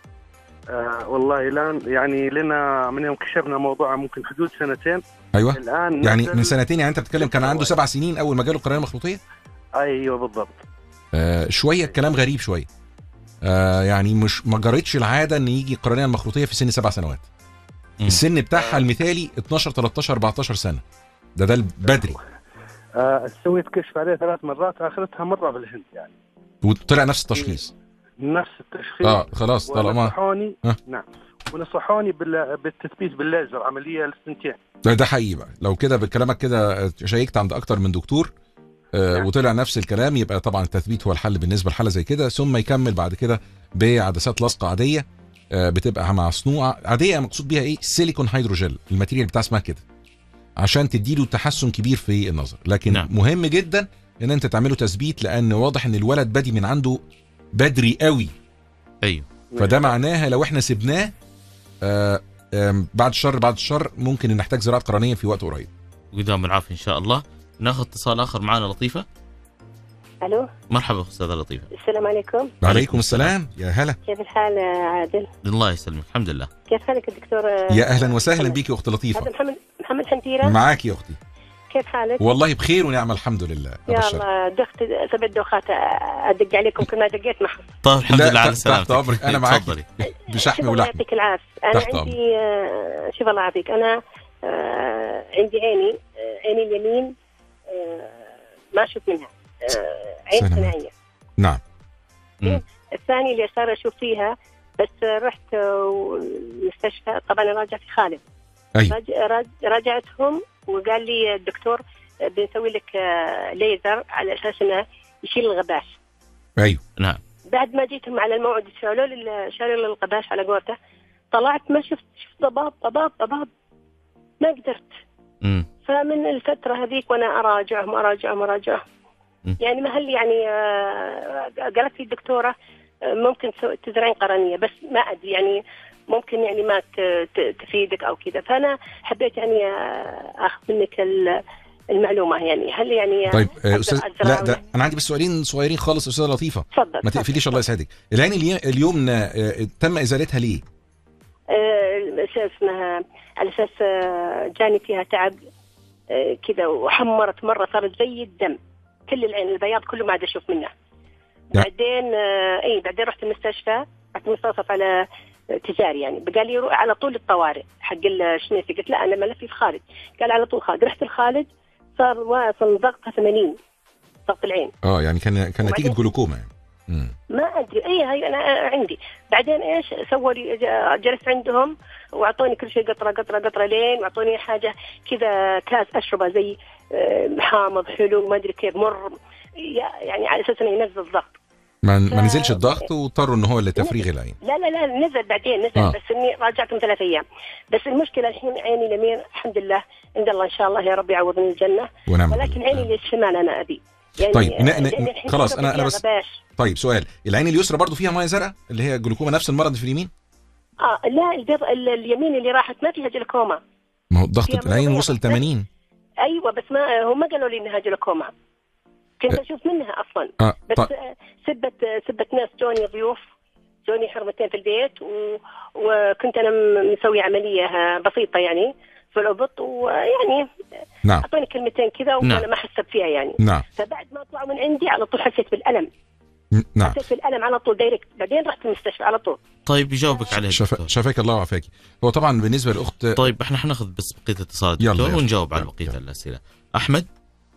آه والله الان يعني لنا من يوم كشفنا موضوع ممكن حدود سنتين ايوه الان يعني نزل- من سنتين يعني انت بتتكلم كان عنده سبع سنين اول ما جاله قرنيه مخروطيه ايوه بالضبط آه شويه الكلام غريب شويه آه يعني مش ما جرتش العاده ان يجي القرنيه المخروطيه في سن سبع سنوات مم. السن بتاعها المثالي 12 13 14 سنه ده ده البدري آه سويت كشف عليه ثلاث مرات اخرتها مره بالهند يعني وطلع نفس التشخيص نفس التشخيص اه خلاص طالما ونصحوني ها؟ نعم ونصحوني بال- بالتثبيت بالليزر عمليه للسنتين ده, ده حقيقي بقى لو كده بكلامك كده شيكت عند اكتر من دكتور آه نعم. وطلع نفس الكلام يبقى طبعا التثبيت هو الحل بالنسبه لحاله زي كده ثم يكمل بعد كده بعدسات لاصقه عاديه آه بتبقى مصنوعه عاديه مقصود بيها ايه سيليكون هيدروجيل الماتيريال بتاع اسمها كده عشان تديله تحسن كبير في النظر لكن نعم. نعم. مهم جدا ان انت تعمله تثبيت لان واضح ان الولد بادي من عنده بدري قوي ايوه فده معناها لو احنا سبناه آه آم، بعد الشر بعد الشر ممكن إن نحتاج زراعه قرنيه في وقت قريب قدام العافيه ان شاء الله ناخذ اتصال اخر معنا لطيفه الو مرحبا استاذه لطيفه السلام عليكم عليكم السلام يا هلا كيف الحال يا عادل؟ الله يسلمك الحمد لله كيف حالك الدكتور يا اهلا وسهلا محمد؟ بيك يا اخت هذا لطيفه محمد محمد حنتيره معاك يا اختي كيف حالك؟ والله بخير ونعم الحمد لله يا أبشر. الله دخت سبع دوخات ادق عليكم كل ما دقيت ما حصل طيب الحمد لا، لله على تحت سلامتك أمرك، أنا معاك. تفضلي بشحم الله ولحم يعطيك العافيه انا تحت عندي آه، شوف الله يعافيك انا آه، عندي عيني آه، عيني اليمين آه، ما اشوف منها آه، عين سلامات. صناعيه نعم مم. الثاني اللي صار اشوف فيها بس رحت آه، المستشفى طبعا راجع في خالد أي. راج- راج- راجعتهم وقال لي الدكتور آه، بنسوي لك آه، ليزر على اساس انه يشيل الغباش ايوه نعم بعد ما جيتهم على الموعد شالوا لي شالوا لي الغباش على قولته طلعت ما شفت شفت ضباب ضباب ضباب ما قدرت مم. فمن الفترة هذيك وأنا أراجعهم أراجعهم أراجعهم مم. يعني ما هل يعني آه، قالت لي الدكتورة آه، ممكن تسو- تزرعين قرنية بس ما أدري يعني ممكن يعني ما ت- ت- تفيدك أو كذا فأنا حبيت يعني آه، أخذ منك ال- المعلومة يعني هل يعني طيب آه، أقدر استاذ أزرع لا ولا- ده انا عندي بس سؤالين صغيرين خالص استاذه لطيفه تفضل ما تفضل. تقفليش الله يسعدك العين الي- اليمنى آه، تم ازالتها ليه آه، شو اسمها على اساس آه، جاني فيها تعب آه، كذا وحمرت مره صارت زي الدم كل العين البياض كله ما عاد اشوف منه يا. بعدين آه، اي بعدين رحت المستشفى رحت مستوصف على آه، تجاري يعني قال لي روح على طول الطوارئ حق الشنيفي قلت لا انا ملفي في خالد قال على طول خالد رحت الخالد صار واصل ضغطها 80 ضغط العين اه يعني كان كان نتيجه وبعدين- جلوكوما يعني مم. ما ادري اي هاي انا عندي بعدين ايش سووا لي ج- جلست عندهم واعطوني كل شيء قطره قطره قطره لين واعطوني حاجه كذا كاس اشربه زي آه، حامض حلو ما ادري كيف مر يا- يعني على اساس انه ينزل الضغط ما ما ف- نزلش الضغط واضطروا ان هو لتفريغ العين لا لا لا نزل بعدين نزل آه. آه. بس اني راجعت من ثلاث ايام بس المشكله الحين عيني اليمين الحمد لله عند الله ان شاء الله يا رب يعوضني الجنه ونعم ولكن بالله. عيني للشمال انا ابي يعني طيب، ن- آه، ن- لأن الحين خلاص، كتب أنا- أنا فيها بس- غباش. طيب سؤال العين اليسرى برضو فيها ميه زرقاء اللي هي جلوكوما نفس المرض في اليمين اه لا البيض ال- اليمين اللي راحت ما فيها جلوكوما ما هو ضغط فيها مية العين بيضاء. وصل 80 ايوه بس ما هم ما قالوا لي انها جلوكوما كنت أه. اشوف منها اصلا اه بس طيب آه، سبت آه، سبت ناس جوني ضيوف جوني حرمتين في البيت و... وكنت انا م- مسوي عمليه آه، بسيطه يعني في الابط ويعني نعم اعطوني كلمتين كذا نعم. وانا ما حسيت فيها يعني نعم فبعد ما طلعوا من عندي على طول حسيت بالالم نعم حسيت بالالم على طول دايركت بعدين رحت المستشفى على طول طيب يجاوبك عليه شفا الدكتور. شفاك الله وعافاك هو طبعا بالنسبه لاخت طيب احنا حناخذ بس بقيه اتصالات يلا، دكتور يلا. ونجاوب على يلا، بقيه يلا. الاسئله احمد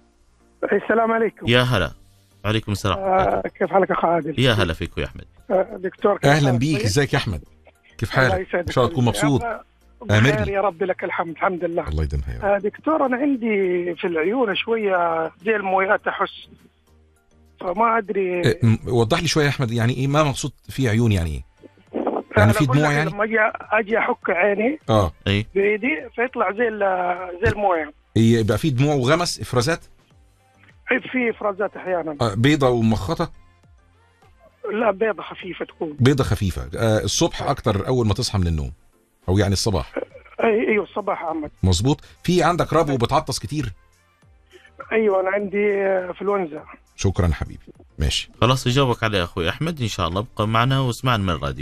السلام عليكم يا هلا عليكم السلام آه كيف حالك اخ عادل؟ يا هلا فيك يا احمد آه دكتور كيف اهلا حالك؟ بيك طيب؟ ازيك يا احمد كيف الله حالك يسعدك ان شاء الله تكون مبسوط آه، آمرني. بخير يا رب لك الحمد الحمد لله الله يديمها يا رب آه دكتور انا عندي في العيون شويه زي المويات احس فما ادري إيه، م- وضح لي شويه يا احمد يعني ايه ما مقصود في عيون يعني ايه يعني أنا في أقول دموع لك يعني؟ لما اجي اجي احك عيني اه اي بايدي فيطلع زي ال- زي المويه يبقى في دموع وغمس افرازات في افرازات احيانا آه بيضه ومخطه لا بيضه خفيفه تكون بيضه خفيفه آه الصبح اكتر اول ما تصحى من النوم او يعني الصباح اي ايوه الصباح عمد مظبوط في عندك ربو وبتعطس كتير ايوه انا عندي آه، انفلونزا شكرا حبيبي ماشي خلاص يجاوبك عليه اخوي احمد ان شاء الله ابقى معنا واسمعنا من الراديو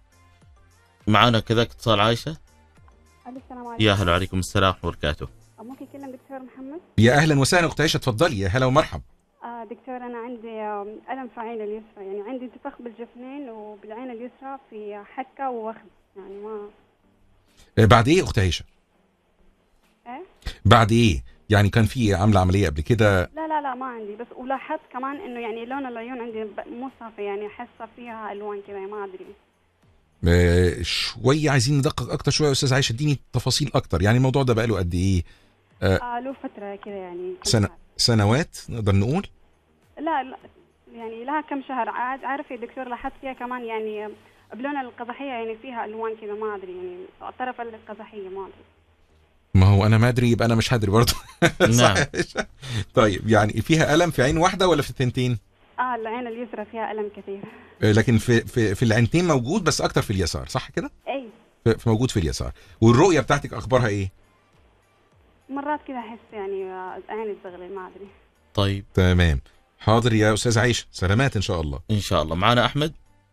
معنا كذاك اتصال عائشه ألو السلام عليكم يا هلا وعليكم السلام ورحمه الله وبركاته ممكن أكلم دكتور محمد؟ يا اهلا وسهلا اخت عائشه اتفضلي يا هلا ومرحب آه دكتور أنا عندي آم، ألم في عيني اليسرى يعني عندي انتفاخ بالجفنين وبالعين اليسرى في حكة ووخز يعني ما آه بعد ايه اخت عائشه إيه؟ بعد ايه يعني كان في عامله عمليه قبل كده لا لا لا ما عندي بس ولاحظت كمان إنه يعني لون العيون عندي ب- مو صافي يعني حاسة فيها ألوان كذا ما أدري آه شويه عايزين ندقق اكتر شويه يا استاذ عائشه اديني تفاصيل اكتر يعني الموضوع ده بقاله قد ايه آه له فترة كذا يعني كم سنة. شهر. سنوات نقدر نقول لا لا يعني لها كم شهر عاد عارف يا دكتور لاحظت فيها كمان يعني بلون القزحية يعني فيها ألوان كذا ما أدري يعني طرف القزحية ما أدري ما هو انا ما ادري يبقى انا مش هدري برضه نعم صح. طيب يعني فيها الم في عين واحده ولا في الثنتين اه العين اليسرى فيها ألم كثير آه، لكن في في في العينتين موجود بس اكتر في اليسار صح كده اي في في- موجود في اليسار والرؤيه بتاعتك اخبارها ايه مرات كذا احس يعني آه، عيني تزغلل ما ادري طيب تمام حاضر يا استاذ عيشه سلامات ان شاء الله ان شاء الله معنا احمد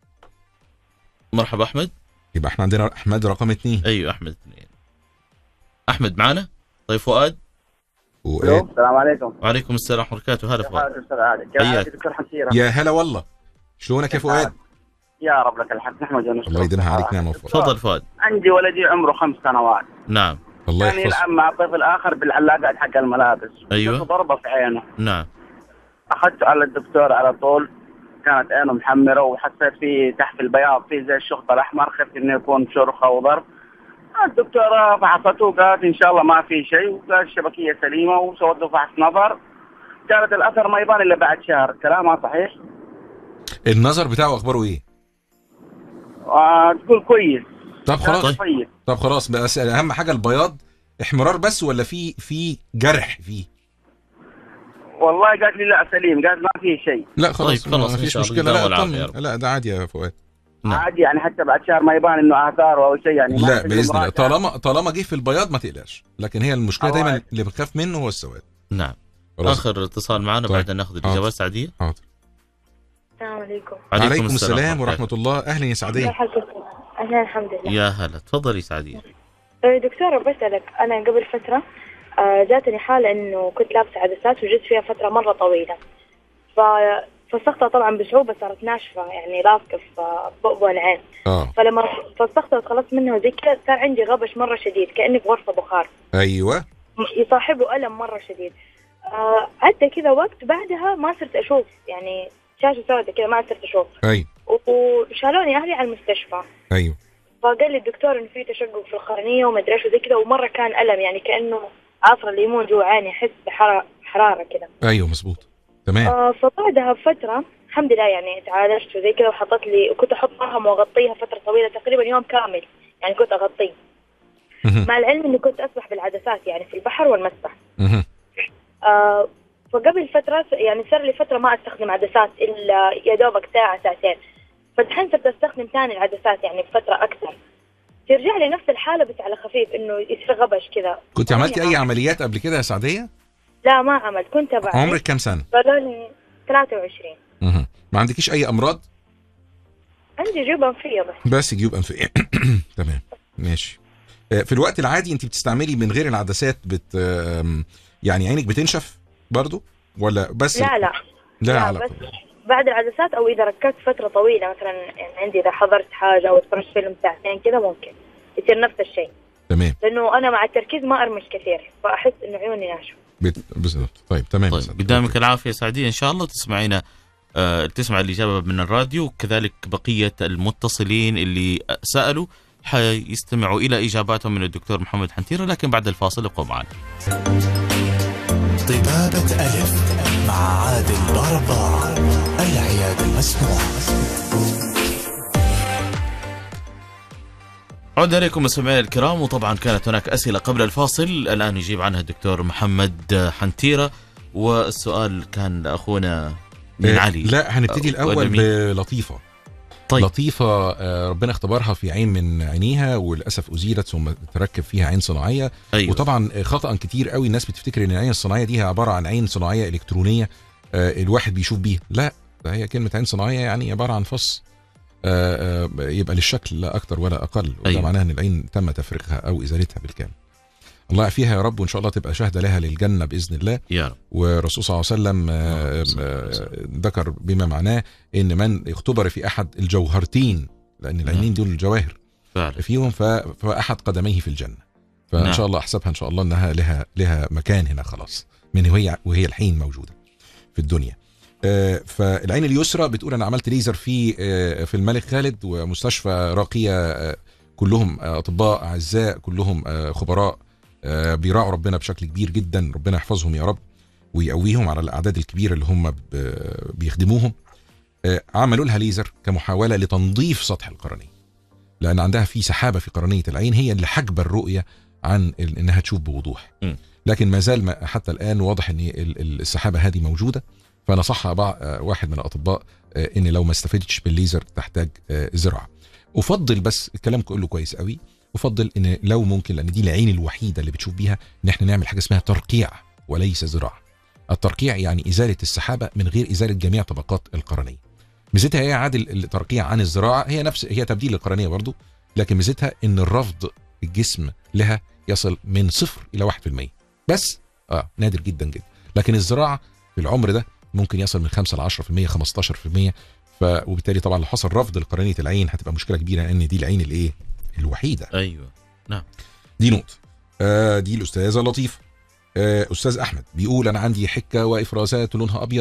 مرحبا احمد يبقى احنا عندنا احمد رقم اثنين ايوه احمد اثنين احمد معنا طيب فؤاد و... السلام عليكم وعليكم السلام ورحمه الله وبركاته هلا كيف فؤاد حالك استاذ عادل؟ كيف حياك. حالك دكتور حمسيره؟ يا هلا والله شلونك يا فؤاد يا رب لك الحمد نحمد ونشكر الله يديمها عليك نعمه وفضل تفضل فؤاد عندي ولدي عمره خمس سنوات نعم الله كان يحفظك يلعب مع طفل اخر بالعلاقات حق الملابس أيوة. جته ضربه في عينه نعم اخذته على الدكتور على طول كانت عينه محمره وحسيت في تحت البياض في زي الشخط الاحمر خفت انه يكون شرخه وضرب الدكتورة فحصته وقالت ان شاء الله ما في شيء وقالت الشبكيه سليمه وسوت له فحص نظر كانت الاثر ما يبان الا بعد شهر كلامها صحيح؟ النظر بتاعه اخباره ايه آه تقول كويس طب خلاص طيب طب خلاص بس اهم حاجه البياض احمرار بس ولا في في جرح فيه والله قالت لي لا سليم قالت ما في شيء لا خلاص طيب، خلاص، ما إن فيش شاء الله. مشكله لا بالدعوة والعافية يا طمن رب. لا ده عادي يا فؤاد نعم. عادي يعني حتى بعد شهر ما يبان انه اثار او شيء يعني ما لا في باذن الله مراجعة. طالما طالما جه في البياض ما تقلقش لكن هي المشكله أه، دايما عادي. اللي بنخاف منه هو السواد نعم خلاص. اخر اتصال معنا طيب. بعد ان ناخذ حاضر. الاجابه السعديه حاضر السلام عليكم عليكم السلام ورحمه الله اهلا يا سعديه حالكم؟ أهلا الحمد لله يا هلا تفضلي سعديه أه، دكتورة بسألك أنا قبل فترة أه، جاتني حالة إنه كنت لابسة عدسات وجيت فيها فترة مرة طويلة ففسختها طبعا بصعوبة صارت ناشفة يعني لاصقة في بؤبؤ العين اه فلما فسختها وتخلصت منها وزي كذا صار عندي غبش مرة شديد كأني في غرفة بخار ايوه م- يصاحبه ألم مرة شديد آه عدى كذا وقت بعدها ما صرت أشوف يعني شاشة سوداء كذا ما صرت أشوف ايوه وشالوني أهلي على المستشفى ايوه فقال لي الدكتور إنه في تشقق في القرنية وما أدري إيش وزي كذا ومرة كان ألم يعني كأنه عصر الليمون جوا عيني أحس بحرارة حرارة كذا ايوه مظبوط تمام آه فبعدها بفترة الحمد لله يعني تعالجت وزي كذا وحطت لي وكنت أحط مرهم وأغطيها فترة طويلة تقريبا يوم كامل يعني كنت أغطيه مهم. مع العلم إني كنت أسبح بالعدسات يعني في البحر والمسبح مهم. آه فقبل فترة يعني صار لي فترة ما استخدم عدسات إلا يا دوبك ساعة ساعتين فالحين صرت استخدم ثاني العدسات يعني بفترة أكثر ترجع لي نفس الحالة بس على خفيف إنه يصير غبش كذا كنت عملتي اي عمليات قبل كده يا سعديه لا ما عملت كنت تبع عمرك كام سنه قالوا لي 23 مهم. ما عندكيش اي امراض عندي جيوب أنفية بس بس جيوب انفيه تمام ماشي آه، في الوقت العادي انت بتستعملي من غير العدسات بت آم، يعني عينك بتنشف برضو ولا بس لا لا لا, لا على بس طول. بعد العدسات أو إذا ركزت فترة طويلة مثلا يعني عندي إذا حضرت حاجة أو اتفرجت فيلم ساعتين كذا ممكن يصير نفس الشيء تمام لأنه أنا مع التركيز ما أرمش كثير فأحس إنه عيوني ناشفة بت... بالظبط طيب تمام يا طيب سعدية. قدامك العافيه سعديه ان شاء الله تسمعينا آه تسمع الاجابه من الراديو وكذلك بقيه المتصلين اللي سالوا حيستمعوا الى اجاباتهم من الدكتور محمد حنتيره لكن بعد الفاصل ابقوا معنا طبابة ألف مع عادل باربار العياد المسموع عودنا اليكم مستمعينا الكرام وطبعا كانت هناك اسئله قبل الفاصل الان يجيب عنها الدكتور محمد حنتيره والسؤال كان لاخونا من آه، علي لا هنبتدي آه، الاول ولا مين؟ بلطيفه طيب. لطيفه آه، ربنا اختبرها في عين من عينيها وللاسف ازيلت ثم تركب فيها عين صناعيه ايوه وطبعا خطا كتير قوي الناس بتفتكر ان العين الصناعيه دي هي عباره عن عين صناعيه الكترونيه آه، الواحد بيشوف بيها لا ده هي كلمه عين صناعيه يعني عباره عن فص آه، آه، يبقى للشكل لا اكتر ولا اقل وده أيوة. معناها ان العين تم تفريغها او ازالتها بالكامل الله يعافيها يا رب وان شاء الله تبقى شاهده لها للجنه باذن الله يا رب والرسول صلى الله عليه وسلم آه، آه، ذكر بما معناه ان من اختبر في احد الجوهرتين لان العينين دول الجواهر فعلا فيهم ف- فاحد قدميه في الجنه فان نعم. شاء الله احسبها ان شاء الله انها لها لها مكان هنا خلاص من وهي وهي الحين موجوده في الدنيا آه، فالعين اليسرى بتقول انا عملت ليزر في آه، في الملك خالد ومستشفى راقيه آه، كلهم آه، اطباء اعزاء كلهم آه، خبراء آه، بيراعوا ربنا بشكل كبير جدا ربنا يحفظهم يا رب ويقويهم على الاعداد الكبيره اللي هم ب- بيخدموهم آه، عملوا لها ليزر كمحاوله لتنظيف سطح القرنيه لان عندها في سحابه في قرنيه العين هي اللي حاجبه الرؤيه عن ال- انها تشوف بوضوح م. لكن ما زال ما- حتى الان واضح ان ال- ال- السحابه هذه موجوده فنصحها بع- آه، واحد من الاطباء آه، ان لو ما استفدتش بالليزر تحتاج آه، زراعه افضل بس الكلام كله كويس قوي افضل ان لو ممكن لان دي العين الوحيده اللي بتشوف بيها ان احنا نعمل حاجه اسمها ترقيع وليس زراعه الترقيع يعني ازاله السحابه من غير ازاله جميع طبقات القرنيه ميزتها ايه يا عادل الترقيع عن الزراعه هي نفس هي تبديل القرنيه برضو لكن ميزتها ان الرفض الجسم لها يصل من صفر الى 1% بس اه نادر جدا جدا لكن الزراعه في العمر ده ممكن يصل من 5 ل 10% 15% ف وبالتالي طبعا لو حصل رفض لقرنيه العين هتبقى مشكله كبيره لان دي العين الايه الوحيده ايوه دي نقطه آه دي الاستاذه لطيفه آه استاذ احمد بيقول انا عندي حكه وافرازات لونها ابيض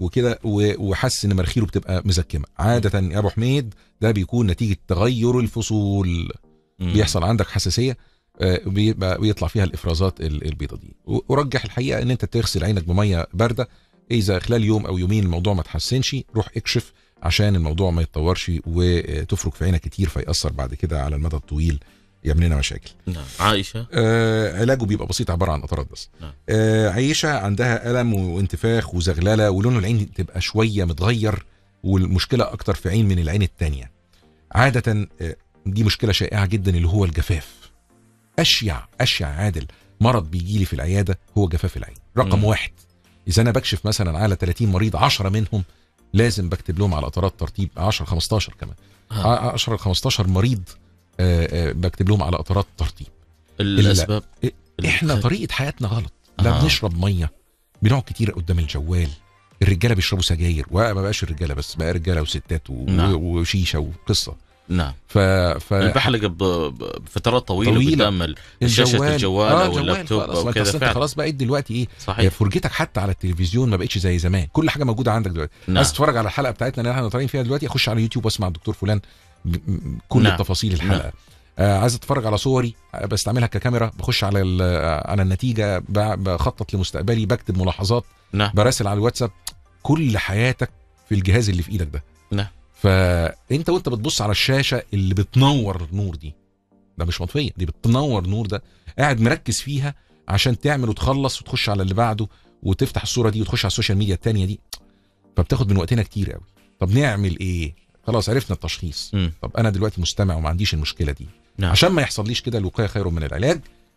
وكده و- وحاسس ان مناخيره بتبقى مزكمه عاده يا ابو حميد ده بيكون نتيجه تغير الفصول مم. بيحصل عندك حساسيه آه، بيبقى بيطلع فيها الافرازات ال- البيضه دي و- ورجح الحقيقه ان انت تغسل عينك بميه بارده اذا خلال يوم او يومين الموضوع ما تحسنش روح اكشف عشان الموضوع ما يتطورش وتفرك في عينك كتير فيأثر بعد كده على المدى الطويل يعمل لنا مشاكل نعم عائشه آه علاجه بيبقى بسيط عباره عن قطرات بس نعم. آه عيشه عندها الم وانتفاخ وزغلله ولون العين تبقى شويه متغير والمشكله اكتر في عين من العين التانية عاده آه دي مشكله شائعه جدا اللي هو الجفاف اشيع اشيع عادل مرض بيجي لي في العياده هو جفاف العين رقم مم. واحد اذا انا بكشف مثلا على 30 مريض 10 منهم لازم بكتب لهم على قطرات ترطيب 10 15 كمان آه. 10 15 مريض آه آه بكتب لهم على قطرات ترطيب الاسباب احنا الخ- طريقه حياتنا غلط لا آه. بنشرب ميه بنقعد كتير قدام الجوال الرجاله بيشربوا سجاير وما بقاش الرجاله بس بقى رجاله وستات و... نعم. وشيشه وقصه نعم ف, ف... البحلقه ب- ب- بفترات طويله, طويلة. قدام ال- شاشه الجوال آه، او جوال اللابتوب خلاص. او ما أنت كذا أصل أنت فعلا خلاص بقيت دلوقتي ايه صحيح فرجتك حتى على التلفزيون ما بقتش زي زمان كل حاجه موجوده عندك دلوقتي نعم. عايز تتفرج على الحلقه بتاعتنا اللي احنا طالعين فيها دلوقتي اخش على يوتيوب واسمع الدكتور فلان ب- م- كل نعم. التفاصيل الحلقه آه عايز اتفرج على صوري آه، بستعملها ككاميرا بخش على ال- آه، على النتيجه ب- بخطط لمستقبلي بكتب ملاحظات نعم براسل على الواتساب كل حياتك في الجهاز اللي في ايدك ده نعم. فانت وانت بتبص على الشاشه اللي بتنور نور دي ده مش مطفيه دي بتنور نور ده قاعد مركز فيها عشان تعمل وتخلص وتخش على اللي بعده وتفتح الصوره دي وتخش على السوشيال ميديا التانية دي فبتاخد من وقتنا كتير قوي طب نعمل ايه خلاص عرفنا التشخيص مم. طب انا دلوقتي مستمع وما عنديش المشكله دي نعم. عشان ما يحصليش كده الوقايه خير من العلاج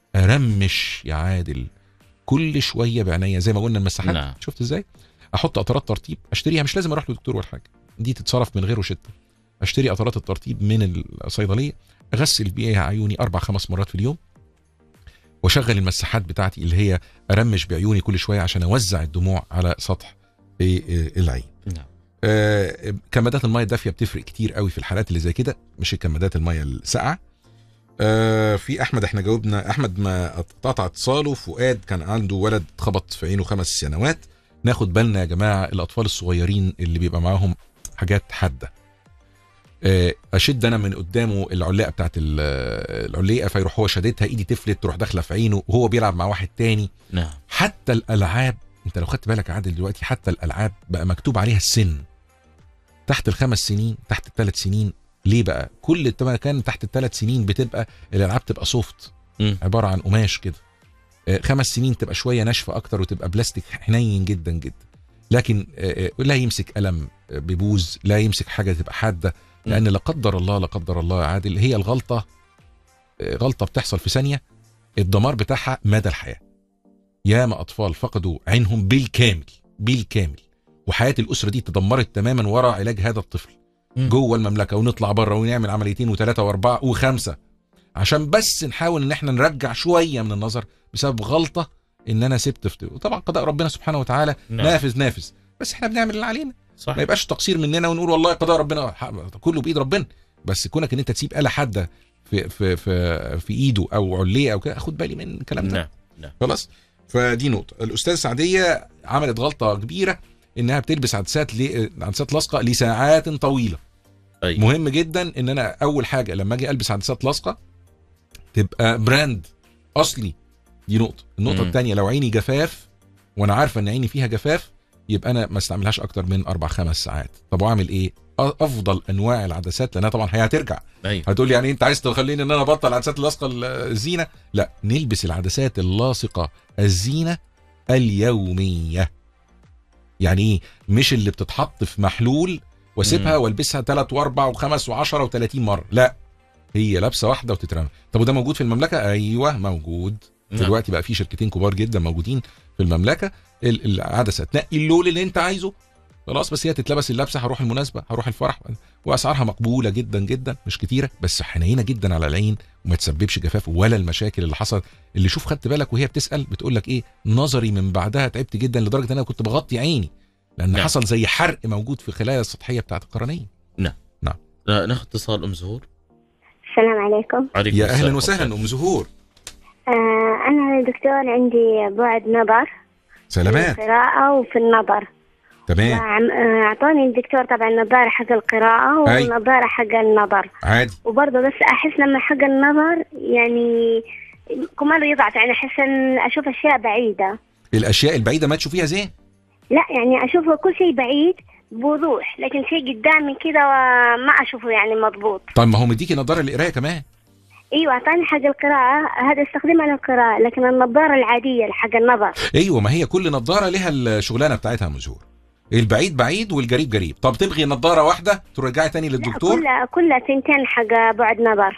ارمش يا عادل كل شويه بعناية زي ما قلنا المساحات نعم. شفت ازاي احط قطرات ترطيب اشتريها مش لازم اروح لدكتور ولا حاجه دي تتصرف من غير روشته اشتري قطرات الترطيب من الصيدليه اغسل بيها عيوني اربع خمس مرات في اليوم واشغل المساحات بتاعتي اللي هي ارمش بعيوني كل شويه عشان اوزع الدموع على سطح إيه، إيه، العين نعم. آه، كمادات الميه الدافيه بتفرق كتير قوي في الحالات اللي زي كده مش كمادات الميه الساقعه آه، في احمد احنا جاوبنا احمد ما قطع اتصاله فؤاد كان عنده ولد اتخبط في عينه خمس سنوات ناخد بالنا يا جماعه الاطفال الصغيرين اللي بيبقى معاهم حاجات حاده آه، اشد انا من قدامه العلاقه بتاعت ال- العليقه فيروح هو شاددها ايدي تفلت تروح داخله في عينه وهو بيلعب مع واحد تاني نعم حتى الالعاب انت لو خدت بالك يا عادل دلوقتي حتى الالعاب بقى مكتوب عليها السن تحت الخمس سنين تحت الثلاث سنين ليه بقى كل ما كان تحت الثلاث سنين بتبقى الالعاب تبقى سوفت مم. عباره عن قماش كده آه، خمس سنين تبقى شويه ناشفه اكتر وتبقى بلاستيك حنين جدا جدا لكن آه، آه، لا يمسك قلم آه، ببوز لا يمسك حاجه تبقى حاده لان لا قدر الله لا قدر الله يا عادل هي الغلطه آه، غلطه بتحصل في ثانيه الدمار بتاعها مدى الحياه ياما اطفال فقدوا عينهم بالكامل بالكامل وحياه الاسره دي تدمرت تماما وراء علاج هذا الطفل مم. جوه المملكه ونطلع بره ونعمل عمليتين وثلاثه واربعه وخمسه عشان بس نحاول ان احنا نرجع شويه من النظر بسبب غلطه ان انا سبت في وطبعا قضاء ربنا سبحانه وتعالى نعم. نافذ نافذ بس احنا بنعمل اللي علينا صح ما يبقاش تقصير مننا ونقول والله قضاء ربنا ح- كله بايد ربنا بس كونك ان انت تسيب آلة حاده في في في في ايده او عليه او كده خد بالي من الكلام ده نعم نعم خلاص فدي نقطه الاستاذ سعديه عملت غلطه كبيره انها بتلبس عدسات ل... عدسات لاصقه لساعات طويله أي. مهم جدا ان انا اول حاجه لما اجي البس عدسات لاصقه تبقى براند اصلي دي نقطه النقطه مم. الثانيه لو عيني جفاف وانا عارفه ان عيني فيها جفاف يبقى انا ما استعملهاش اكتر من اربع خمس ساعات طب واعمل ايه أ- افضل انواع العدسات لانها طبعا هي هترجع ايوه هتقول لي يعني انت عايز تخليني ان انا ابطل العدسات اللاصقه ال- الزينه لا نلبس العدسات اللاصقه الزينه اليوميه يعني ايه مش اللي بتتحط في محلول واسيبها مم. والبسها ثلاث واربع وخمس وعشرة وثلاثين مره لا هي لابسه واحده وتترمى طب وده موجود في المملكه ايوه موجود نعم. دلوقتي بقى في شركتين كبار جدا موجودين في المملكه ال- العدسه تنقي اللون اللي انت عايزه خلاص بس هي تتلبس اللبسه هروح المناسبه هروح الفرح واسعارها مقبوله جدا جدا مش كتيره بس حنينه جدا على العين وما تسببش جفاف ولا المشاكل اللي حصل اللي شوف خدت بالك وهي بتسال بتقول لك ايه نظري من بعدها تعبت جدا لدرجه ان انا كنت بغطي عيني لان نعم. حصل زي حرق موجود في الخلايا السطحيه بتاعت القرنيه لا ناخذ اتصال ام زهور السلام عليكم عليكم يا السلام اهلا وسهلا ام زهور آه أنا دكتور عندي بعد نظر في سلامات القراءة وفي النظر تمام وعم- آه، اعطوني الدكتور طبعا نظاره حق القراءه أي. ونظاره حق النظر عادي وبرضه بس احس لما حق النظر يعني كمان يضعف يعني احس ان اشوف اشياء بعيده الاشياء البعيده ما تشوفيها زين لا يعني اشوف كل شيء بعيد بوضوح لكن شيء قدامي كذا ما اشوفه يعني مضبوط طب ما هو مديكي نظاره القرايه كمان ايوه اعطاني حق القراءه هذا استخدمها للقراءه لكن النظاره العاديه حق النظر ايوه ما هي كل نظاره لها الشغلانه بتاعتها يا مزهور البعيد بعيد والقريب قريب طب تبغي نظاره واحده ترجعي تاني للدكتور كلها كلها تنتين حق بعد نظر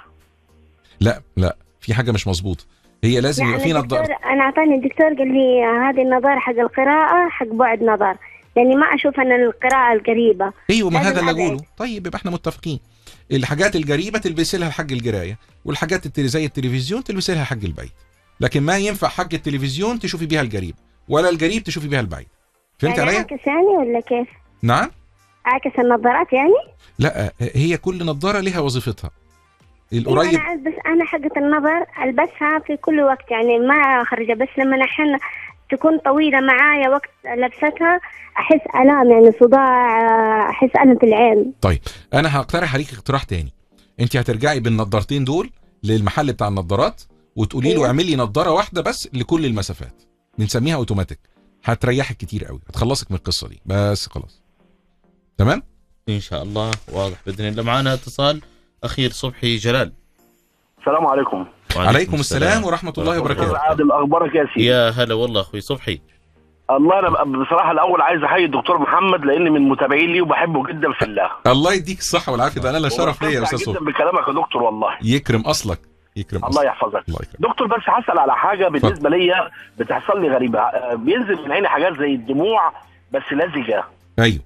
لا لا في حاجه مش مظبوطه هي لازم لا يبقى في أنا نظاره الدكتور انا اعطاني الدكتور قال لي هذه النظاره حق القراءه حق بعد نظر لاني ما اشوف ان القراءه القريبه ايوه ما لازم هذا اللي أبعد. اقوله طيب يبقى احنا متفقين الحاجات القريبه تلبسي لها حق القرايه والحاجات التل- زي التلفزيون تلبسي لها حق البعيد لكن ما ينفع حق التلفزيون تشوفي بيها القريب ولا القريب تشوفي بيها البعيد فهمت يعني عليا اعكس يعني ولا كيف؟ نعم اعكس النظارات يعني؟ لا هي كل نظاره لها وظيفتها أيوة القريب انا عاد بس انا حقة النظر البسها في كل وقت يعني ما اخرجها بس لما احيانا تكون طويلة معايا وقت لبستها احس الام يعني صداع احس الم في العين طيب انا هقترح عليك اقتراح تاني انت هترجعي بالنضارتين دول للمحل بتاع النضارات وتقولي له أيوة. اعمل لي نضاره واحده بس لكل المسافات بنسميها اوتوماتيك هتريحك كتير قوي هتخلصك من القصه دي بس خلاص تمام ان شاء الله واضح باذن الله معنا اتصال اخير صبحي جلال السلام عليكم عليكم السلام ورحمه الله استاذ وبركاته عادل اخبارك يا سيدي يا هلا والله اخوي صبحي الله انا بصراحه الاول عايز احيي الدكتور محمد لان من متابعين لي وبحبه جدا في الله الله يديك الصحه والعافيه ده انا لا شرف ليا يا استاذ جدا صبحي بكلامك يا دكتور والله يكرم اصلك يكرم الله اصلك يحفظك الله يكرم دكتور بس هسال على حاجه بالنسبه ليا بتحصل لي غريبه آه، بينزل من عيني حاجات زي الدموع بس لزجه ايوه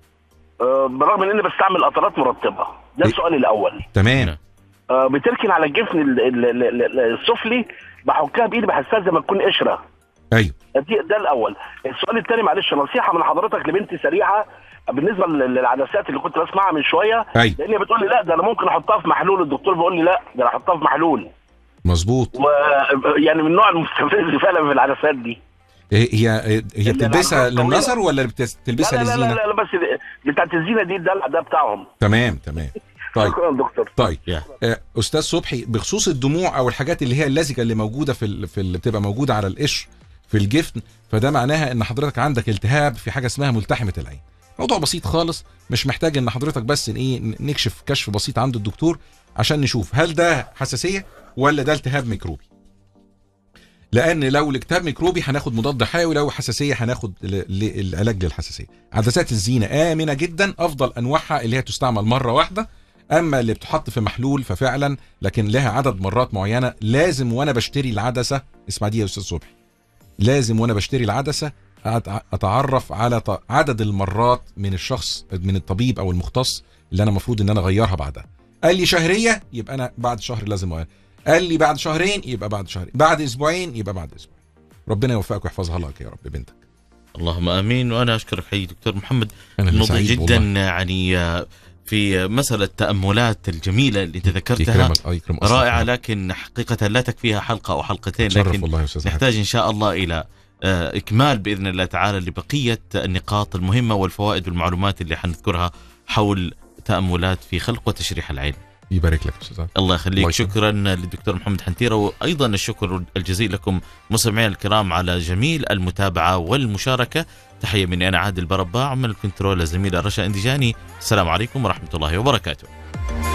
آه، بالرغم ان انا بستعمل قطرات مرطبه ده إيه؟ السؤال الاول تمام آه، بتركن على الجفن ال- ال- ال- ال- السفلي بحكها بايدي بحسها زي ما تكون قشره ايوه دي ده الاول السؤال الثاني معلش نصيحه من حضرتك لبنتي سريعه بالنسبه لل- للعدسات اللي كنت بسمعها من شويه أيوة. لان هي بتقول لي لا ده انا ممكن احطها في محلول الدكتور بيقول لي لا ده انا احطها في محلول مظبوط و يعني من النوع المستفز فعلا في العدسات دي هي هي هي بتلبسها العدسات طويلة. للنظر ولا بتس- بتلبسها لا لا, لا للزينه لا لا بس دي- بتاعت الزينه دي الدلع ده بتاعهم تمام تمام طيب شكرا دكتور طيب يا. آه، استاذ صبحي بخصوص الدموع او الحاجات اللي هي اللزجه اللي موجوده في ال... في اللي بتبقى موجوده على القشر في الجفن فده معناها ان حضرتك عندك التهاب في حاجه اسمها ملتحمه العين موضوع بسيط خالص مش محتاج ان حضرتك بس إن ايه ن- نكشف كشف بسيط عند الدكتور عشان نشوف هل ده حساسيه ولا ده التهاب ميكروبي لان لو الالتهاب ميكروبي هناخد مضاد حيوي لو حساسيه هناخد ل- ل- العلاج للحساسيه عدسات الزينه امنه جدا افضل انواعها اللي هي تستعمل مره واحده اما اللي بتحط في محلول ففعلا لكن لها عدد مرات معينه لازم وانا بشتري العدسه اسمع دي يا استاذ صبحي لازم وانا بشتري العدسه أتع- اتعرف على ط- عدد المرات من الشخص من الطبيب او المختص اللي انا المفروض ان انا اغيرها بعدها قال لي شهريه يبقى انا بعد شهر لازم اغير قال لي بعد شهرين يبقى بعد شهرين بعد اسبوعين يبقى بعد اسبوع ربنا يوفقك ويحفظها لك يا رب بنتك اللهم امين وانا اشكرك حي دكتور محمد انا اللي نضج سعيد جدا والله. يعني آه، في مسألة التأملات الجميلة اللي انت ذكرتها يكرمك اه يكرم أصلك. رائعة لكن حقيقة لا تكفيها حلقة أو حلقتين تشرف لكن والله يا استاذ أحمد. نحتاج إن شاء الله إلى آه، إكمال بإذن الله تعالى لبقية النقاط المهمة والفوائد والمعلومات اللي حنذكرها حول تأملات في خلق وتشريح العين يبارك لك يا استاذ أحمد. الله يخليك الله يكرمك. شكرا للدكتور محمد حنتيرة وأيضا الشكر الجزيل لكم مستمعينا الكرام على جميل المتابعة والمشاركة تحية مني أنا عادل برباع من الكنترول الزميلة رشا انديجاني السلام عليكم ورحمة الله وبركاته